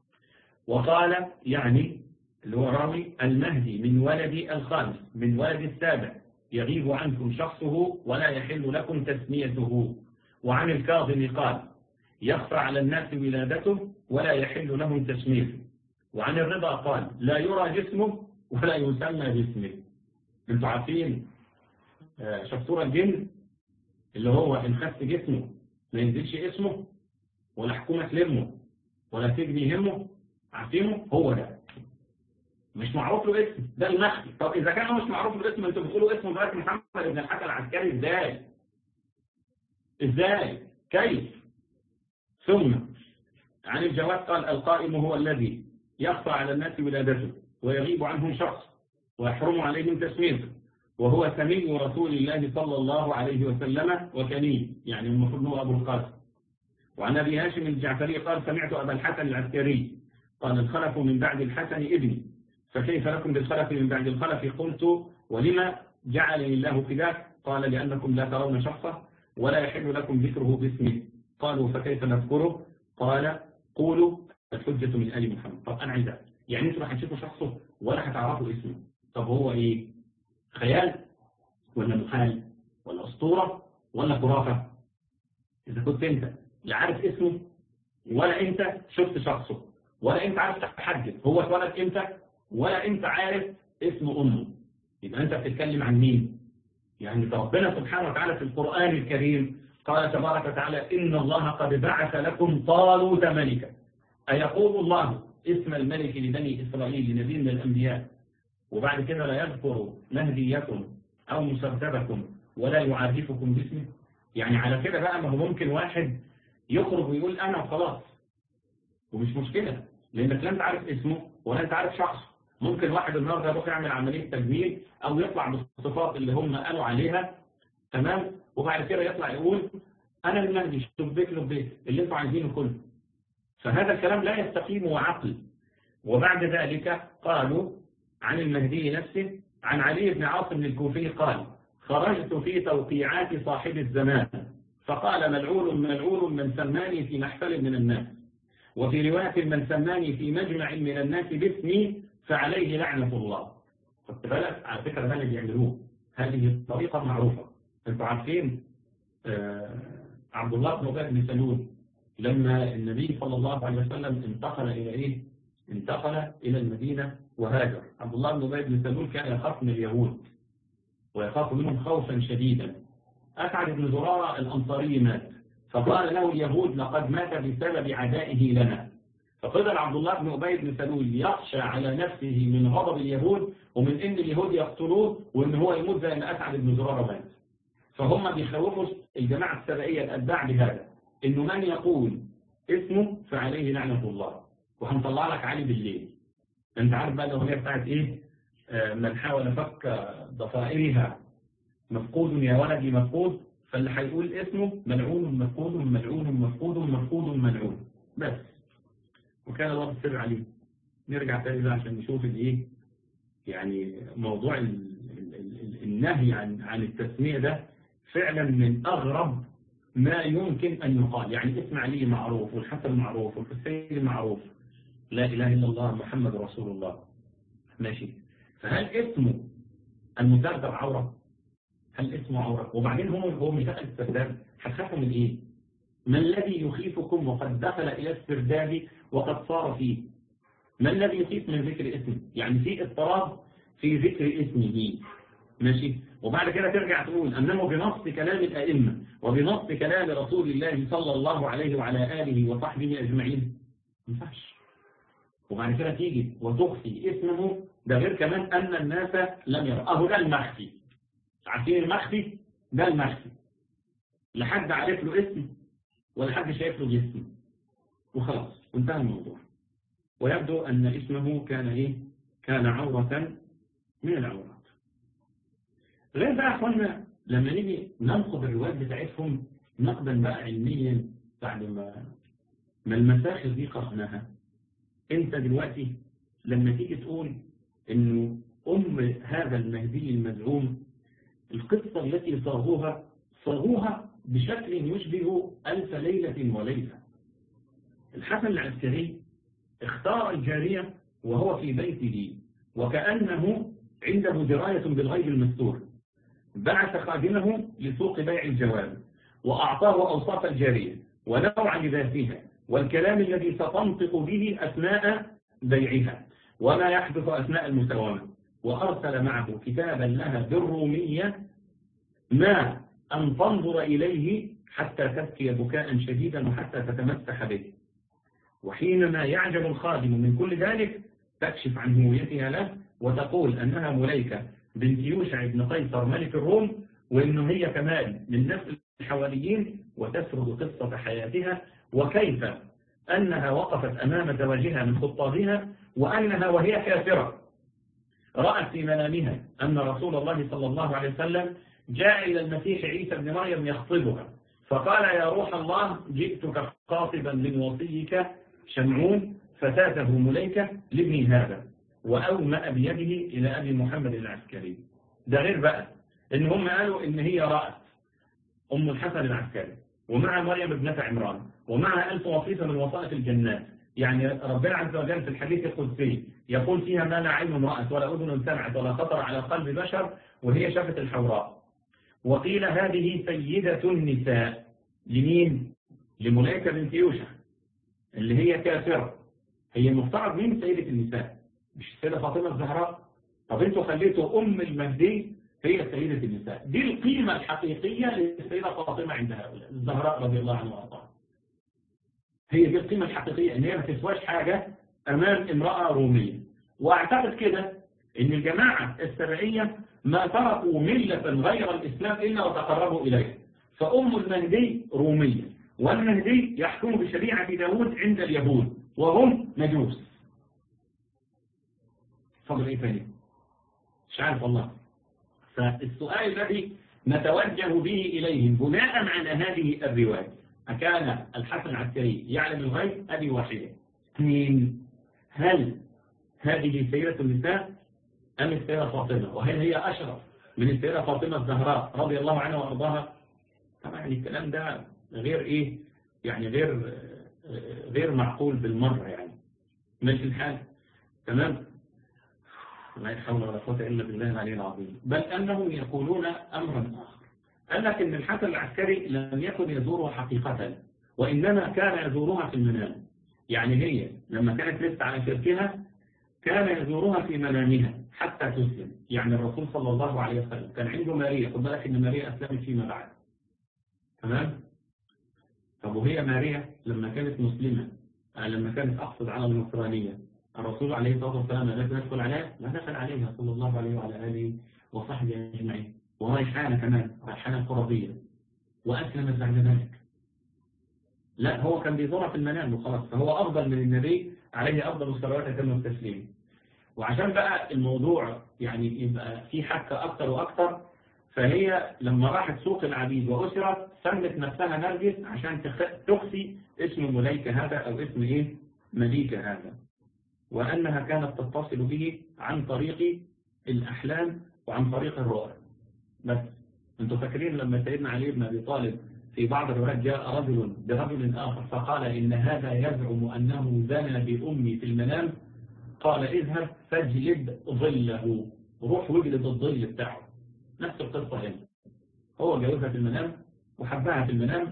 A: وقال يعني اللي هو راوي المهدي من ولد الخامس من ولد السابع يغيب عنكم شخصه ولا يحل لكم تسميته وعن الكاظم قال يخفى على الناس ولادته ولا يحل لهم تسميته وعن الرضا قال لا يرى جسمه ولا يسمى باسمه انتوا عارفين شفتور الجن اللي هو ان خف جسمه ما ينزلش اسمه ولا حكومة تلمه ولا سجن يهمه عارفينه هو ده مش معروف له اسم ده المخفي طب اذا كان هو مش معروف له اسم انتوا بتقولوا اسمه دلوقتي محمد بن الحسن العسكري ازاي ازاي كيف ثم عن الجواد قال القائم هو الذي يخفى على الناس ولادته ويغيب عنهم شخص ويحرم عليهم تسميته وهو سمي رسول الله صلى الله عليه وسلم وكني يعني المفروض هو أبو القاسم وعن أبي هاشم الجعفري قال سمعت أبا الحسن العسكري قال الخلف من بعد الحسن ابني فكيف لكم بالخلف من بعد الخلف قلت ولما جعلني الله فداك قال لأنكم لا ترون شخصه ولا يحل لكم ذكره باسمه قالوا فكيف نذكره قال قولوا الحجة من آل محمد طب أنا عايز يعني انتوا هتشوفوا شخصه ولا هتعرفوا اسمه طب هو ايه خيال ولا محال ولا أسطورة ولا خرافة إذا كنت أنت لا عارف اسمه ولا أنت شفت شخصه ولا أنت عارف تحدد هو اتولد إمتى ولا أنت عارف اسم أمه يبقى أنت بتتكلم عن مين يعني ربنا سبحانه وتعالى في القرآن الكريم قال تبارك وتعالى إن الله قد بعث لكم طالوت ملكا أيقول الله اسم الملك لبني إسرائيل لنبي من الأنبياء وبعد كده لا يذكر مهديكم أو مسببكم ولا يعرفكم باسمه يعني على كده بقى ما هو ممكن واحد يخرج ويقول أنا وخلاص ومش مشكلة لأنك لا أنت عارف اسمه ولا أنت عارف شخص ممكن واحد النهارده يروح يعمل عملية تجميل أو يطلع بالصفات اللي هم قالوا عليها تمام وبعد كده يطلع يقول أنا المهدي شبيك لبيك اللي أنتوا عايزينه كله فهذا الكلام لا يستقيم وعقل وبعد ذلك قالوا عن المهدي نفسه عن علي بن عاصم الكوفي قال خرجت في توقيعات صاحب الزمان فقال ملعون ملعون من سماني في محفل من الناس وفي رواية من سماني في مجمع من الناس باسمي فعليه لعنة الله خدت بالك على فكرة ده اللي بيعملوه هذه الطريقة معروفة انتوا عارفين آه عبد الله بن أبي بن سلول لما النبي صلى الله عليه وسلم انتقل إلى إيه؟ انتقل إلى المدينة وهاجر عبد الله بن أبي بن سلول كان يخاف من اليهود ويخاف منهم خوفا شديدا أسعد بن زرارة الأنصاري مات فقال له اليهود لقد مات بسبب عدائه لنا ففضل عبد الله بن أبي بن سلول يخشى على نفسه من غضب اليهود ومن إن اليهود يقتلوه وإن هو يموت زي ما أسعد بن زرارة مات فهم بيخوفوا الجماعة السبعية الأتباع بهذا إنه من يقول اسمه فعليه لعنة الله وهنطلع لك علي بالليل انت عارف بقى الأغنية بتاعت إيه آه من حاول فك ضفائرها مفقود يا ولدي مفقود فاللي هيقول اسمه ملعون مفقود ملعون مفقود مفقود ملعون بس وكان الله السر عليه نرجع تاني بقى عشان نشوف الايه يعني موضوع ال ال ال النهي عن عن التسمية ده فعلا من أغرب ما يمكن أن يقال يعني اسم علي معروف والحسن معروف والحسين معروف لا إله إلا الله محمد رسول الله ماشي فهل اسمه المسردب عورة هل اسمه عورة وبعدين هو هو مش دخل السرداب هتخافوا من ايه ما الذي يخيفكم وقد دخل إلى السرداب وقد صار فيه ما الذي يخيف من ذكر اسمه يعني في اضطراب في ذكر اسمه ماشي وبعد كده ترجع تقول أنه بنص كلام الأئمة وبنص كلام رسول الله صلى الله عليه وعلى آله وصحبه أجمعين ما ينفعش وبعد كده تيجي وتخفي اسمه ده غير كمان أن الناس لم يروا أهو ده المخفي عارفين المخفي ده المخفي لا حد عارف له اسم ولا حد شايف له جسم وخلاص وانتهى الموضوع ويبدو أن اسمه كان إيه كان عورة من العورات غير بقى أخوانا لما نيجي ننقض الروايات بتاعتهم نقدا بقى علميا بعد ما ما المساخر دي قرأناها انت دلوقتي لما تيجي تقول انه ام هذا المهدي المزعوم القصة التي صاغوها صاغوها بشكل يشبه ألف ليلة وليلة الحسن العسكري اختار الجارية وهو في بيته وكأنه عنده دراية بالغيب المستور بعث خادمه لسوق بيع الجواب وأعطاه أوصاف الجارية ونوع لباسها والكلام الذي ستنطق به أثناء بيعها وما يحدث أثناء المساومة وأرسل معه كتابا لها بالرومية ما أن تنظر إليه حتى تبكي بكاء شديدا وحتى تتمسح به وحينما يعجب الخادم من كل ذلك تكشف عن هويتها له وتقول أنها مليكة بنت يوشع بن قيصر ملك الروم وإنه هي كمان من نسل الحواريين وتسرد قصة حياتها وكيف أنها وقفت أمام زواجها من خطابها وأنها وهي كافرة رأت في منامها أن رسول الله صلى الله عليه وسلم جاء إلى المسيح عيسى بن مريم يخطبها فقال يا روح الله جئتك خاطبا من وصيك شمعون فتاته مليكة لابني هذا وأومأ بيده إلى أبي محمد العسكري ده غير بقى إن هم قالوا إن هي رأت أم الحسن العسكري ومع مريم ابنة عمران ومع ألف وصيفة من وصائف الجنات يعني ربنا عز وجل في الحديث القدسي يقول فيها ما لا عين رأت ولا أذن سمعت ولا خطر على قلب بشر وهي شفة الحوراء وقيل هذه سيدة النساء لمين؟ لملائكة بنت يوشع اللي هي كافرة هي المفترض مين سيدة النساء مش السيدة فاطمة الزهراء طب انتوا خليتوا أم المهدي هي سيدة النساء دي القيمة الحقيقية للسيدة فاطمة عند هؤلاء الزهراء رضي الله عنها وارضاها هي دي القيمة الحقيقية ان هي ما تسواش حاجة امام امرأة رومية واعتقد كده ان الجماعة السبعية ما تركوا ملة غير الاسلام الا وتقربوا اليها فام المهدي رومية والمهدي يحكم بشريعة داود عند اليهود وهم مجوس فضل ايه تاني مش عارف والله فالسؤال الذي نتوجه به إليهم بناء على هذه الرواية أكان الحسن العسكري يعلم الغيب أبي واحدة اثنين هل هذه سيدة النساء أم السيدة فاطمة وهل هي أشرف من السيدة فاطمة الزهراء رضي الله عنها وأرضاها طبعا الكلام ده غير إيه يعني غير غير معقول بالمرة يعني ماشي الحال تمام لا حول ولا قوة إلا بالله العلي العظيم بل أنهم يقولون أمرا آخر قال لك إن الحسن العسكري لم يكن يزورها حقيقة وإنما كان يزورها في المنام يعني هي لما كانت لسه على شركها كان يزورها في منامها حتى تسلم يعني الرسول صلى الله عليه وسلم كان عنده ماريا خد بالك إن ماريا أسلمت فيما بعد تمام طب وهي ماريا لما كانت مسلمة لما كانت أقصد على النصرانية الرسول عليه الصلاة والسلام الذي ندخل عليها ما دخل عليها صلى الله عليه وعلى آله وصحبه أجمعين وريحانة كمان ريحانة قرضية وأسلمت بعد ذلك لا هو كان بيزورها في المنام وخلاص فهو أفضل من النبي عليه أفضل الصلوات وتم التسليم وعشان بقى الموضوع يعني يبقى في حكة أكتر وأكتر فهي لما راحت سوق العبيد وأسرت سمت نفسها نرجس عشان تخفي اسم مليكة هذا أو اسم إيه مليكة هذا وأنها كانت تتصل به عن طريق الأحلام وعن طريق الرؤى بس انتوا فاكرين لما سيدنا علي بن أبي طالب في بعض الروايات جاء رجل برجل آخر فقال إن هذا يزعم أنه زنى بأمي في المنام قال اذهب فاجلد ظله روح واجلد الظل بتاعه نفس القصة هنا هو جوزها في المنام وحبها في المنام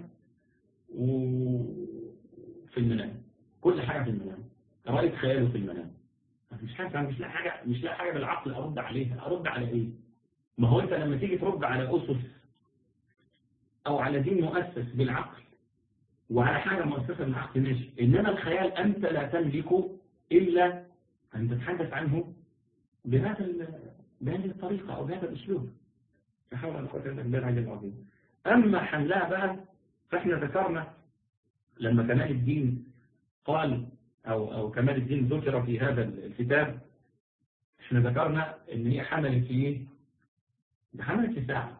A: وفي المنام كل حاجة في المنام رأيت خياله في المنام مش حاجة مش لاقي حاجة مش لاقي حاجة بالعقل أرد عليها أرد على إيه ما هو أنت لما تيجي ترد على أسس أو على دين مؤسس بالعقل وعلى حاجة مؤسسة بالعقل ماشي إنما الخيال أنت لا تملكه إلا أن تتحدث عنه بهذا بهذه الطريقة أو بهذا الأسلوب فحاول أن أقول لك ده العجل العظيم أما حملها بقى فإحنا ذكرنا لما كمال الدين قال أو, أو كمال الدين ذكر في هذا الكتاب إحنا ذكرنا إن هي حملت في إيه؟ حملت في ساعة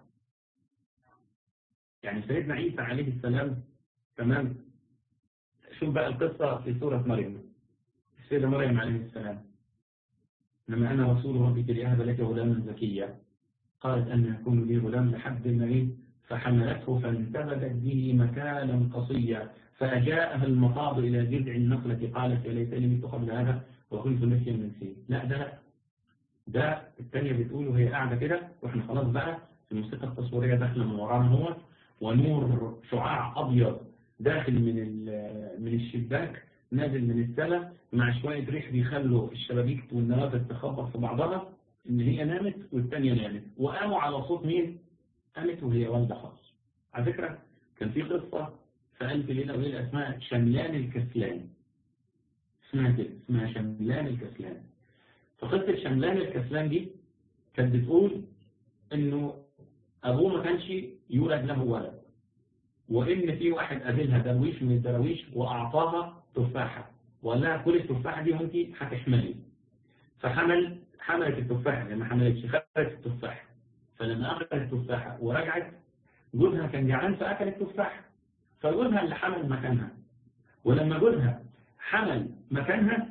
A: يعني سيدنا عيسى عليه السلام تمام شوف بقى القصة في سورة مريم السيدة مريم عليه السلام لما أنا رسول ربك لأهب لك غلاما زكيا قالت أن يكون لي غلام لحد ما إيه فحملته فانتبذت به مكانا قصيا فأجاءها المطاب إلى جذع النخلة قالت يا ليتني مت قبل هذا وكنت نسيا منسيا لا ده لا ده الثانية بتقول وهي قاعدة كده واحنا خلاص بقى الموسيقى التصويرية داخلة من ورانا هو ونور شعاع أبيض داخل من من الشباك نازل من السلة مع شوية ريح بيخلوا الشبابيك والنوافذ تخبط في بعضها إن هي نامت والثانية نامت وقاموا على صوت مين؟ قامت وهي والدة خالص على فكرة كان في قصة في ألف ليلة وليلة اسمها شملان الكسلان اسمها كده اسمها شملان الكسلان فقصة شملان الكسلان دي كانت بتقول إنه أبوه ما كانش يولد له ولد وإن في واحد قابلها درويش من الدراويش وأعطاها تفاحة وقال لها كل التفاحة دي وانت هتحملي فحمل حملت التفاحة لما حملتش خدت التفاحة فلما أخذت التفاحة ورجعت جوزها كان جعان فأكل التفاحة فجوزها اللي حمل مكانها ولما جوزها حمل مكانها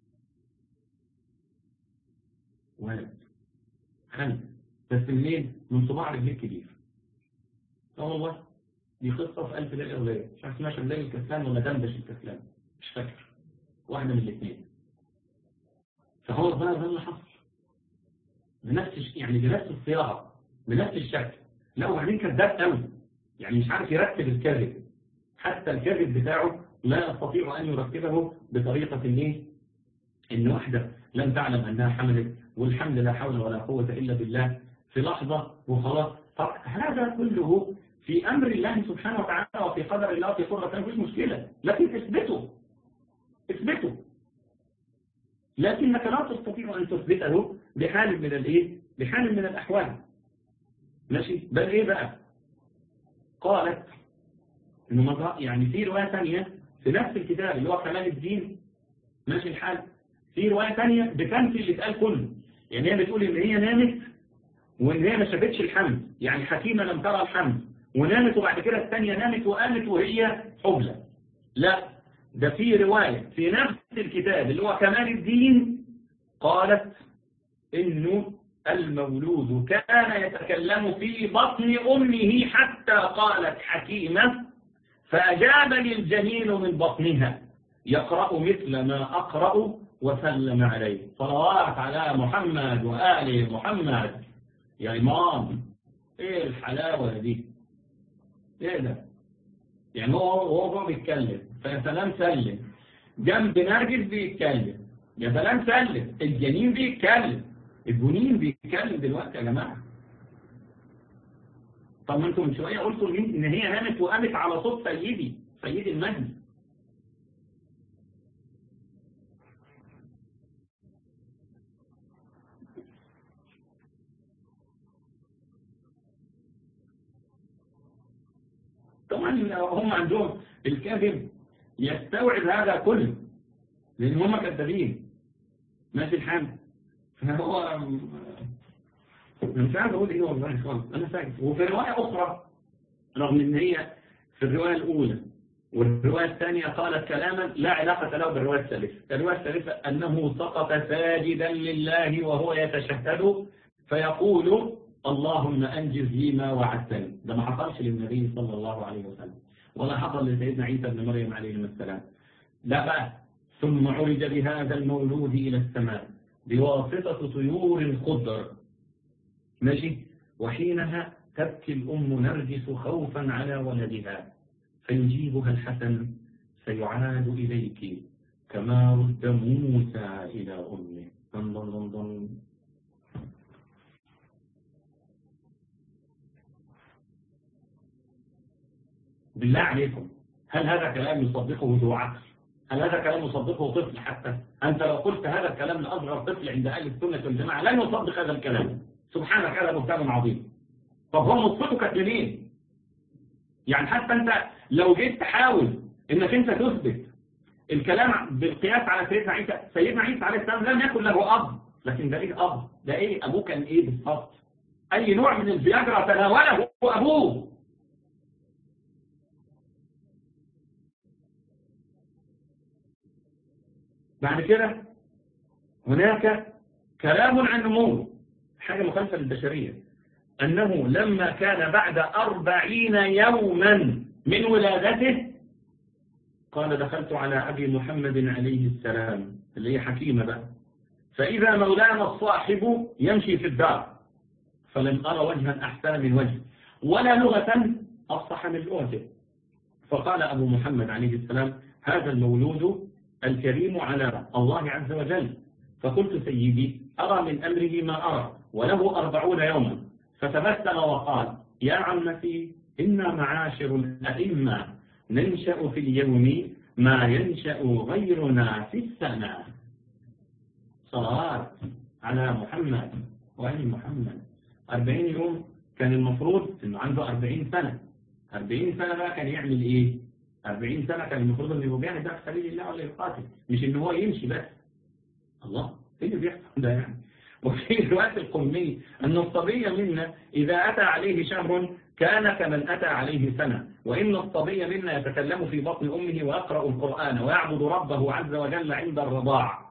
A: ولد خلف بس منين؟ من صباع رجليه الكبير اه والله دي قصة في ألف ليلة وليلة مش عارف اسمها شملان الكسلان ولا دندش الكسلان مش فاكر واحدة من الاثنين فهو بقى ده اللي حصل بنفس يعني بنفس الصياغة بنفس الشكل لا وبعدين كذاب قوي يعني مش عارف يرتب الكذب حتى الكذب بتاعه لا يستطيع أن يرتبه بطريقة ايه إن واحدة لم تعلم أنها حملت والحمل لا حول ولا قوة إلا بالله في لحظة وخلاص طب هذا كله في أمر الله سبحانه وتعالى وفي قدر الله في قدرة مفيش مشكلة لكن اثبته اثبته لكنك لا تستطيع أن تثبته بحال من الايه بحال من الأحوال ماشي بل ايه بقى قالت انه يعني في رواية ثانية في نفس الكتاب اللي هو كمال الدين ماشي الحال في رواية ثانية بتنفي اللي اتقال كله يعني هي بتقول ان هي نامت وان هي ما شافتش الحمل يعني حكيمة لم ترى الحمل ونامت وبعد كده الثانية نامت وقامت وهي حبلى لا ده في رواية في نفس الكتاب اللي هو كمال الدين قالت انه المولود كان يتكلم في بطن أمه حتى قالت حكيمة فأجابني الجنين من بطنها يقرأ مثل ما أقرأ وسلم عليه صلوات على محمد وآل محمد يا إمام إيه الحلاوة دي إيه ده يعني هو هو هو بيتكلم فيا سلام سلم جنب نرجس بيتكلم يا سلام سلم الجنين بيتكلم الجنين بيتكلم دلوقتي يا جماعة طب ما انتم من شوية قلتوا ان هي نامت وقامت على صوت سيدي سيدي المهدي طبعا هم عندهم الكاذب يستوعب هذا كله لان هم كذابين ماشي الحال فهو مش عارف اقول ايه والله خالص انا فاكر وفي روايه اخرى رغم ان هي في الروايه الاولى والروايه الثانيه قالت كلاما لا علاقه له بالروايه الثالثه الروايه الثالثه انه سقط ساجدا لله وهو يتشهد فيقول اللهم انجز لي ما وعدتني ده ما حصلش للنبي صلى الله عليه وسلم ولا حصل لسيدنا عيسى بن مريم عليه السلام لا بقى ثم عرج بهذا المولود إلى السماء بواسطة طيور خضر ماشي وحينها تبكي الأم نرجس خوفا على ولدها فيجيبها الحسن سيعاد إليك كما رد موسى إلى أمه دن دن دن دن. بالله عليكم هل هذا كلام يصدقه ذو عقل هل هذا كلام يصدقه طفل حتى أنت لو قلت هذا الكلام لأصغر طفل عند أهل السنة والجماعة لن يصدق هذا الكلام سبحانك هذا بهتان عظيم طب هو نطفته كانت منين يعني حتى أنت لو جيت تحاول إنك أنت تثبت الكلام بالقياس على سيدنا عيسى سيدنا عيسى عليه السلام لم يكن له أب لكن ده إيه أب ده إيه أبوه كان إيه بالضبط أي نوع من الفياجرا تناوله أبوه بعد كده هناك كلام عن نمو حاجة مخالفة للبشرية أنه لما كان بعد أربعين يوما من ولادته قال دخلت على أبي محمد عليه السلام اللي هي حكيمة بقى فإذا مولانا الصاحب يمشي في الدار فلم أرى وجها أحسن من وجه ولا لغة أفصح من لغته فقال أبو محمد عليه السلام هذا المولود الكريم على الله عز وجل فقلت سيدي أرى من أمره ما أرى وله أربعون يوما فتبسم وقال يا عمتي إنا معاشر الأئمة ننشأ في اليوم ما ينشأ غيرنا في السنة صلوات على محمد وآل محمد أربعين يوم كان المفروض أنه عنده أربعين سنة أربعين سنة بقى كان يعمل إيه 40 سنة كان المفروض انه يجاهد ده في سبيل الله ولا يقاتل مش ان هو يمشي بس الله ايه اللي بيحصل ده يعني وفي الوقت القمي أن الصبي منا إذا أتى عليه شهر كان كمن أتى عليه سنة وإن الصبي منا يتكلم في بطن أمه ويقرأ القرآن ويعبد ربه عز وجل عند الرضاع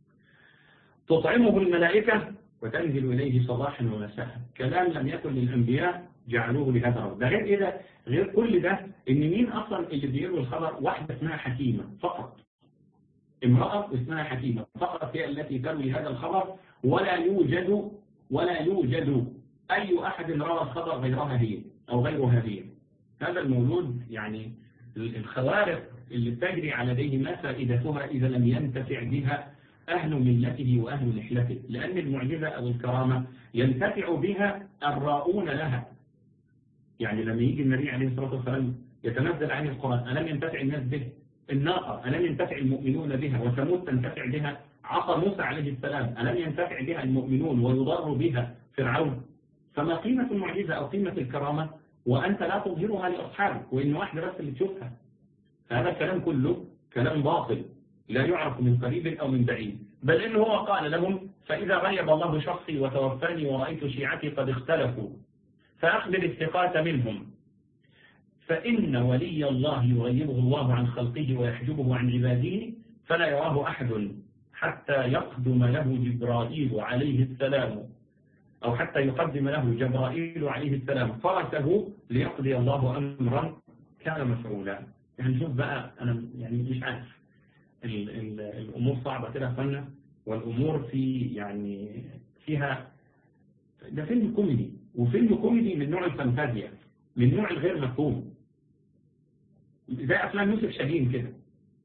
A: تطعمه الملائكة وتنزل إليه صباحا ومساء كلام لم يكن للأنبياء جعلوه لهذا الرب ده غير إذا غير كل ده إن مين أصلا اللي بيروي الخبر واحدة اسمها حكيمة فقط امرأة اسمها حكيمة فقط هي التي تروي هذا الخبر ولا يوجد ولا يوجد أي أحد روى الخبر غيرها هي أو غيرها هي هذا المولود يعني الخوارق اللي تجري على يديه ما فائدتها إذا لم ينتفع بها أهل ملته وأهل نحلته لأن المعجزة أو الكرامة ينتفع بها الراؤون لها يعني لما يجي النبي عليه الصلاة والسلام يتنزل عن القرآن ألم ينتفع الناس به الناقة ألم ينتفع المؤمنون بها وثمود تنتفع بها عصا موسى عليه السلام ألم ينتفع بها المؤمنون ويضر بها فرعون فما قيمة المعجزة أو قيمة الكرامة وأنت لا تظهرها لأصحابك وإن واحدة بس اللي تشوفها فهذا الكلام كله كلام باطل لا يعرف من قريب أو من بعيد بل إنه هو قال لهم فإذا غيب الله شخصي وتوفاني ورأيت شيعتي قد اختلفوا فأخبر الثقات منهم فإن ولي الله يغيبه الله عن خلقه ويحجبه عن عباده فلا يراه أحد حتى يقدم له جبرائيل عليه السلام أو حتى يقدم له جبرائيل عليه السلام فرسه ليقضي الله أمرا كان مفعولا يعني شوف بقى أنا يعني مش عارف ال ال الأمور صعبة كده فن والأمور في يعني فيها ده فيلم كوميدي وفيلم كوميدي من نوع الفانتازيا من نوع الغير مفهوم زي أفلام يوسف شاهين كده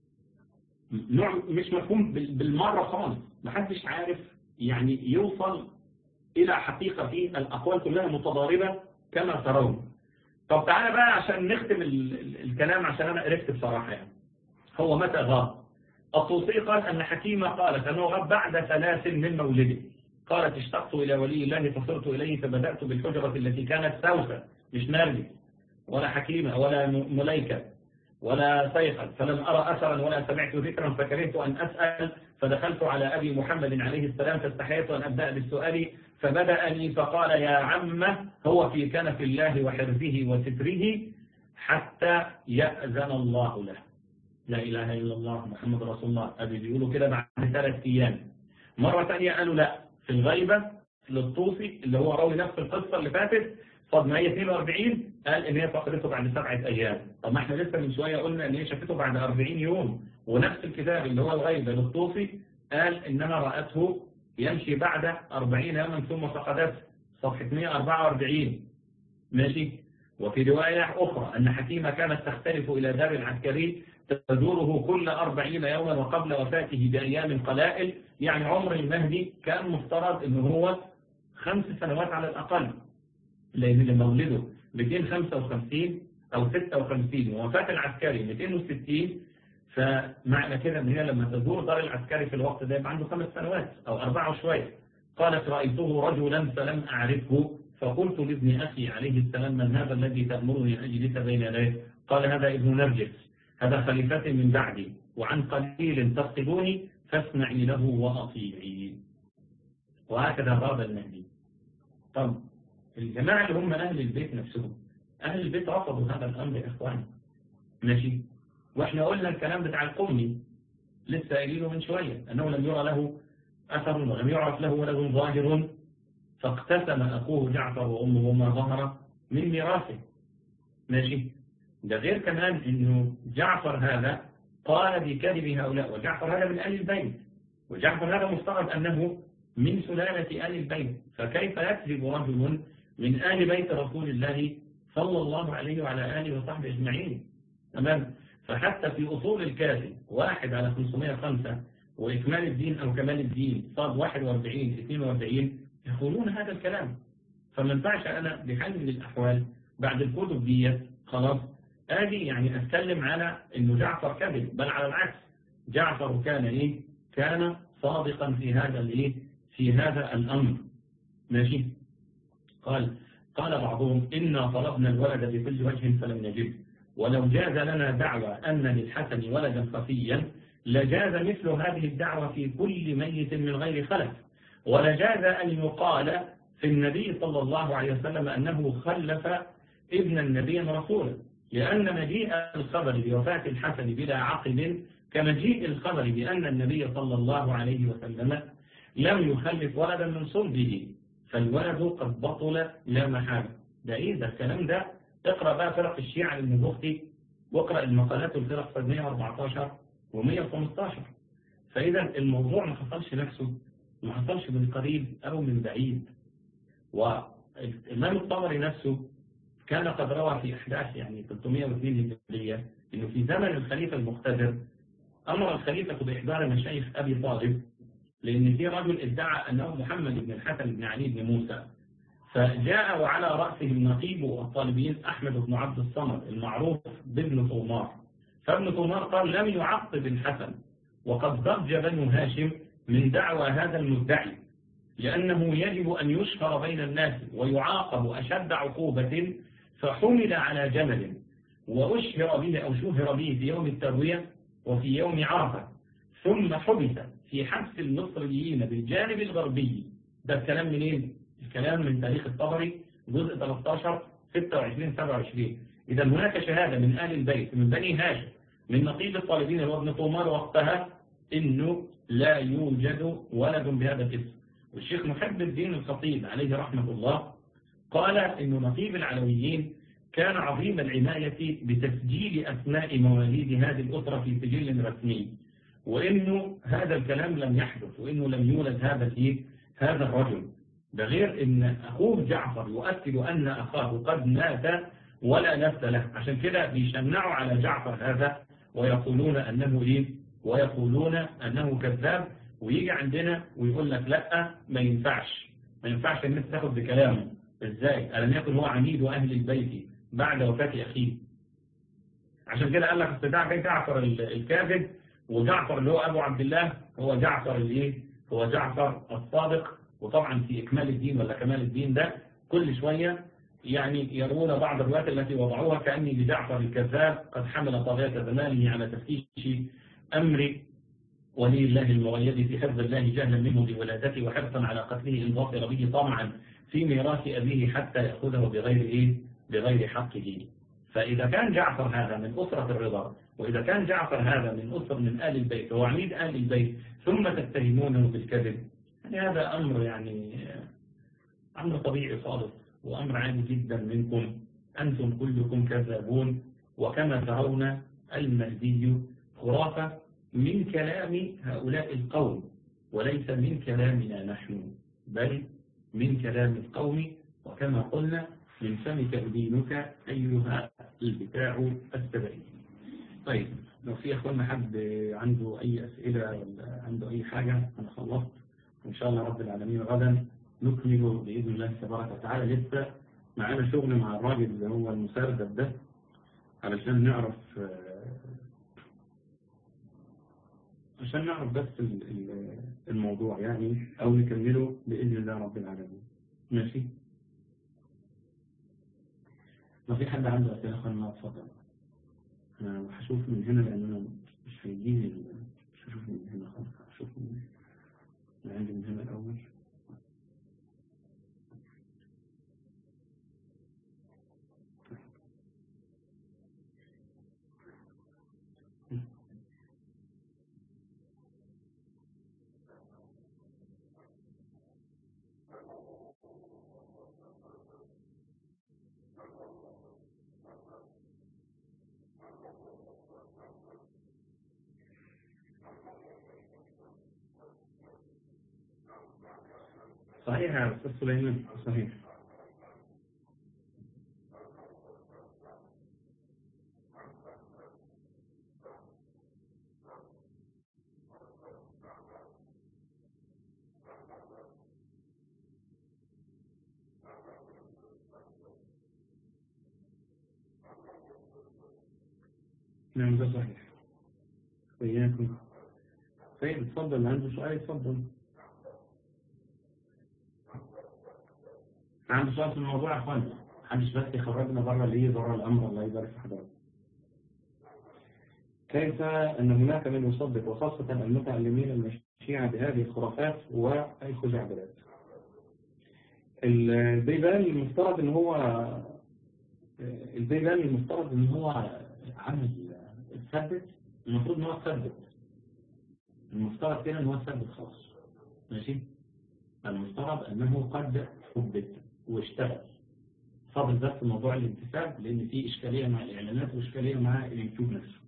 A: نوع مش مفهوم بالمرة خالص محدش عارف يعني يوصل إلى حقيقة فيه الأقوال كلها متضاربة كما ترون طب تعالى بقى عشان نختم الكلام عشان أنا قرفت بصراحة يعني هو متى غاب الطوسي قال أن حكيمة قالت أنه غاب بعد ثلاث من مولده قالت اشتقت إلى ولي الله فصرت إليه فبدأت بالحجرة التي كانت سوسة مش نرجس ولا حكيمة ولا مليكة ولا سيخا فلم أرى أثرا ولا سمعت ذكرا فكرهت أن أسأل فدخلت على أبي محمد عليه السلام فاستحييت أن أبدأ بالسؤال فبدأني فقال يا عمه هو في كنف الله وحرزه وستره حتى يأذن الله له لا إله إلا الله محمد رسول الله أبي بيقولوا كده بعد ثلاث أيام مرة ثانية قالوا لا في الغيبة للطوفي اللي هو راوي نفس القصة اللي فاتت صد 142 قال ان هي فقدته بعد سبعة ايام طب ما احنا لسه من شوية قلنا ان هي شافته بعد 40 يوم ونفس الكتاب اللي هو الغيبة للطوفي قال انها رأته يمشي بعد 40 يوما ثم فقدته صفحة 144 ماشي وفي رواية أخرى أن حكيمة كانت تختلف إلى دار العسكري تزوره كل أربعين يوما وقبل وفاته بأيام قلائل يعني عمر المهدي كان مفترض أنه هو خمس سنوات على الأقل لأن اللي مولده 255 أو 56 ووفاة العسكري 260 فمعنى كده ان هي لما تزور دار العسكري في الوقت ده يبقى عنده خمس سنوات أو أربعة وشوية قالت رأيته رجلا فلم أعرفه فقلت لابن أخي عليه السلام من هذا الذي تأمرني أن أجلس بين يديه قال هذا ابن نرجس هذا خليفة من بعدي وعن قليل تفقدوني فاسمعي له وأطيعي وهكذا غاب المهدي طب الجماعة اللي هم أهل البيت نفسهم أهل البيت رفضوا هذا الأمر يا إخواني ماشي وإحنا قلنا الكلام بتاع القمي لسه قايلينه من شوية أنه لم يرى له أثر ولم يعرف له ولد ظاهر فاقتسم أخوه جعفر وأمه ما ظهر من ميراثه ماشي ده غير كمان أنه جعفر هذا قال بكذب هؤلاء وجعفر هذا من أهل البيت وجعفر هذا مفترض أنه من سلالة آل البيت فكيف يكذب رجل من آل بيت رسول الله صلى الله عليه وعلى آله وصحبه أجمعين تمام فحتى في أصول الكافي واحد على 505 وإكمال الدين أو كمال الدين صاد 41 42 يقولون هذا الكلام فما ينفعش أنا بحال من الأحوال بعد الكتب دي خلاص آجي يعني أتكلم على إنه جعفر كذب بل على العكس جعفر كان إيه كان صادقا في هذا الإيه في هذا الأمر ماشي قال قال بعضهم إنا طلبنا الولد بكل وجه فلم نجد ولو جاز لنا دعوى أن للحسن ولدا خفيا لجاز مثل هذه الدعوة في كل ميت من غير خلف ولجاز أن يقال في النبي صلى الله عليه وسلم أنه خلف ابن النبي رسولا لأن مجيء الخبر بوفاة الحسن بلا عقل كمجيء الخبر بأن النبي صلى الله عليه وسلم لم يخلف ولدا من صلبه فالولد قد بطل لا محالة ده ايه ده الكلام ده اقرأ بقى فرق الشيعة للنبوختي واقرأ المقالات والفرق 114 و115 فإذا الموضوع ما حصلش نفسه ما حصلش من قريب أو من بعيد والإمام الطبري نفسه كان قد روى في إحداث يعني 302 هجرية إنه في زمن الخليفة المقتدر أمر الخليفة بإحضار مشايخ أبي طالب لأن في رجل ادعى أنه محمد بن الحسن بن علي بن موسى فجاء وعلى رأسه النقيب والطالبين أحمد بن عبد الصمد المعروف بابن طومار فابن طومار قال لم يعقب الحسن وقد ضج بنو هاشم من دعوى هذا المدعي لأنه يجب أن يشهر بين الناس ويعاقب أشد عقوبة فحمل على جمل وأشهر به أو شهر به في يوم التروية وفي يوم عرفة ثم حبس في حبس المصريين بالجانب الغربي ده الكلام منين؟ الكلام من تاريخ الطبري جزء 13 26 27 إذا هناك شهادة من آل البيت من بني هاشم من نقيب الطالبين وابن طومار وقتها إنه لا يوجد ولد بهذا الاسم والشيخ محب الدين الخطيب عليه رحمة الله قال إن نقيب العلويين كان عظيم العناية بتسجيل أسماء مواليد هذه الأسرة في سجل رسمي وإنه هذا الكلام لم يحدث وإنه لم يولد هذا فيه هذا الرجل ده غير إن أخوه جعفر يؤكد أن أخاه قد مات ولا نفس له عشان كده بيشنعوا على جعفر هذا ويقولون أنه إيه ويقولون أنه كذاب ويجي عندنا ويقول لك لا ما ينفعش ما ينفعش ان انت تاخد بكلامه ازاي ألم يكن هو عميد أهل البيت بعد وفاة أخيه عشان كده قال لك استدعى بين جعفر الكاذب وجعفر اللي هو أبو عبد الله هو جعفر الايه هو جعفر الصادق وطبعا في إكمال الدين ولا كمال الدين ده كل شوية يعني يرون بعض الروايات التي وضعوها كأني لجعفر الكذاب قد حمل طاغية زمانه على تفتيش أمر ولي الله المغيب في حفظ الله جهلا منه بولادته وحرصا على قتله إن ظفر به طمعا في ميراث أبيه حتى يأخذه بغير إيه؟ بغير حقه فإذا كان جعفر هذا من أسرة الرضا وإذا كان جعفر هذا من أسر من آل البيت وهو عميد آل البيت ثم تتهمونه بالكذب يعني هذا أمر يعني أمر طبيعي خالص وأمر عادي جدا منكم أنتم كلكم كذابون وكما ترون المهدي خرافة من كلام هؤلاء القوم وليس من كلامنا نحن بل من كلام القوم وكما قلنا من فمك دينك أيها البتاع السبعي طيب لو في أخوانا حد عنده أي أسئلة ولا عنده أي حاجة أنا خلصت وإن شاء الله رب العالمين غدا نكمل بإذن الله تبارك وتعالى لسه معانا شغل مع الراجل اللي هو المسردب ده علشان نعرف عشان نعرف بس الموضوع يعني أو نكمله بإذن الله رب العالمين ماشي ما في حد عنده أسئلة خلنا اتفضل أنا هشوف من هنا لأن أنا مش هيجيني مش هشوف من هنا خالص هشوف من عندي من هنا الأول صحيح يا أستاذ سليمان صحيح نعم ده صحيح وإياكم طيب اتفضل عنده سؤال اتفضل عنده سؤال في الموضوع يا اخوانا محدش بس يخرجنا بره ليه بره الامر الله يبارك في حضرتك كيف ان هناك من يصدق وخاصة المتعلمين المشيعة بهذه الخرافات والخزعبلات البيبان المفترض ان هو البيبان المفترض ان هو عمل ثبت المفروض ان هو ثبت المفترض كده ان هو ثبت خلاص ماشي المفترض انه قد ثبت واشتغل فاضل بس موضوع الانتساب لان في اشكاليه مع الاعلانات واشكاليه مع اليوتيوب نفسه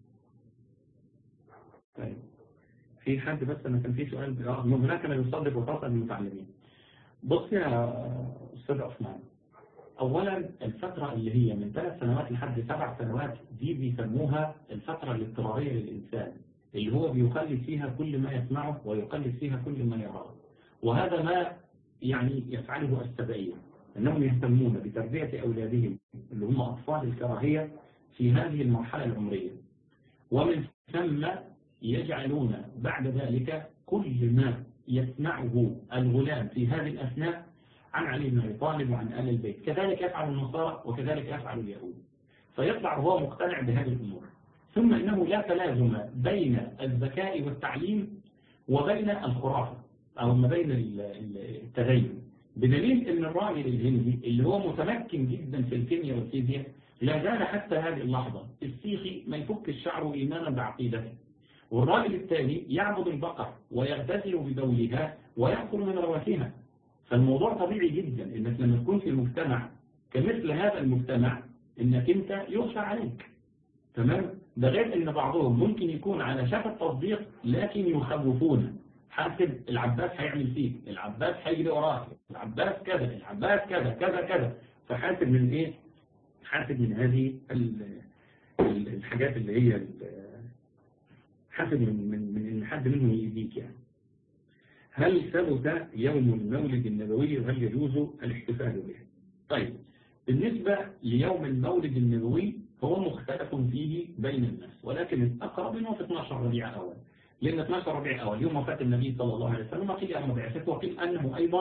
A: طيب في حد بس انا كان في سؤال من هناك من يصدق وخاصه المتعلمين بص يا استاذ عثمان اولا الفتره اللي هي من ثلاث سنوات لحد سبع سنوات دي بيسموها الفتره الاضطراريه للانسان اللي هو بيقلد فيها كل ما يسمعه ويقلد فيها كل ما يراه وهذا ما يعني يفعله السبعية أنهم يهتمون بتربية أولادهم اللي هم أطفال الكراهية في هذه المرحلة العمرية ومن ثم يجعلون بعد ذلك كل ما يسمعه الغلام في هذه الأثناء عن علي بن أبي طالب وعن آل البيت كذلك يفعل النصارى وكذلك يفعل اليهود فيطلع هو مقتنع بهذه الأمور ثم إنه لا تلازم بين الذكاء والتعليم وبين الخرافة أو ما بين التدين بدليل ان الراجل الهندي اللي هو متمكن جدا في الكيمياء والفيزياء لا زال حتى هذه اللحظة السيخي ما يفك الشعر إيمانا بعقيدته والراجل الثاني يعبد البقر ويغتسل ببولها ويأكل من رواتها فالموضوع طبيعي جدا انك لما تكون في المجتمع كمثل هذا المجتمع انك انت يخشى عليك تمام ده غير ان بعضهم ممكن يكون على شفا التصديق لكن يخوفونه حاسب العباس هيعمل فيك العباس هيجري وراك العباس كذا العباس كذا كذا كذا فحاسب من ايه حاسب من هذه الحاجات اللي هي حاسب من من من ان حد منهم يأذيك يعني هل ثبت يوم المولد النبوي وهل يجوز الاحتفال به طيب بالنسبة ليوم المولد النبوي هو مختلف فيه بين الناس ولكن الأقرب أنه في 12 ربيع أول لأن 12 ربيع أول يوم وفاة النبي صلى الله عليه وسلم قيل أنه بعثته وقيل أنه أيضا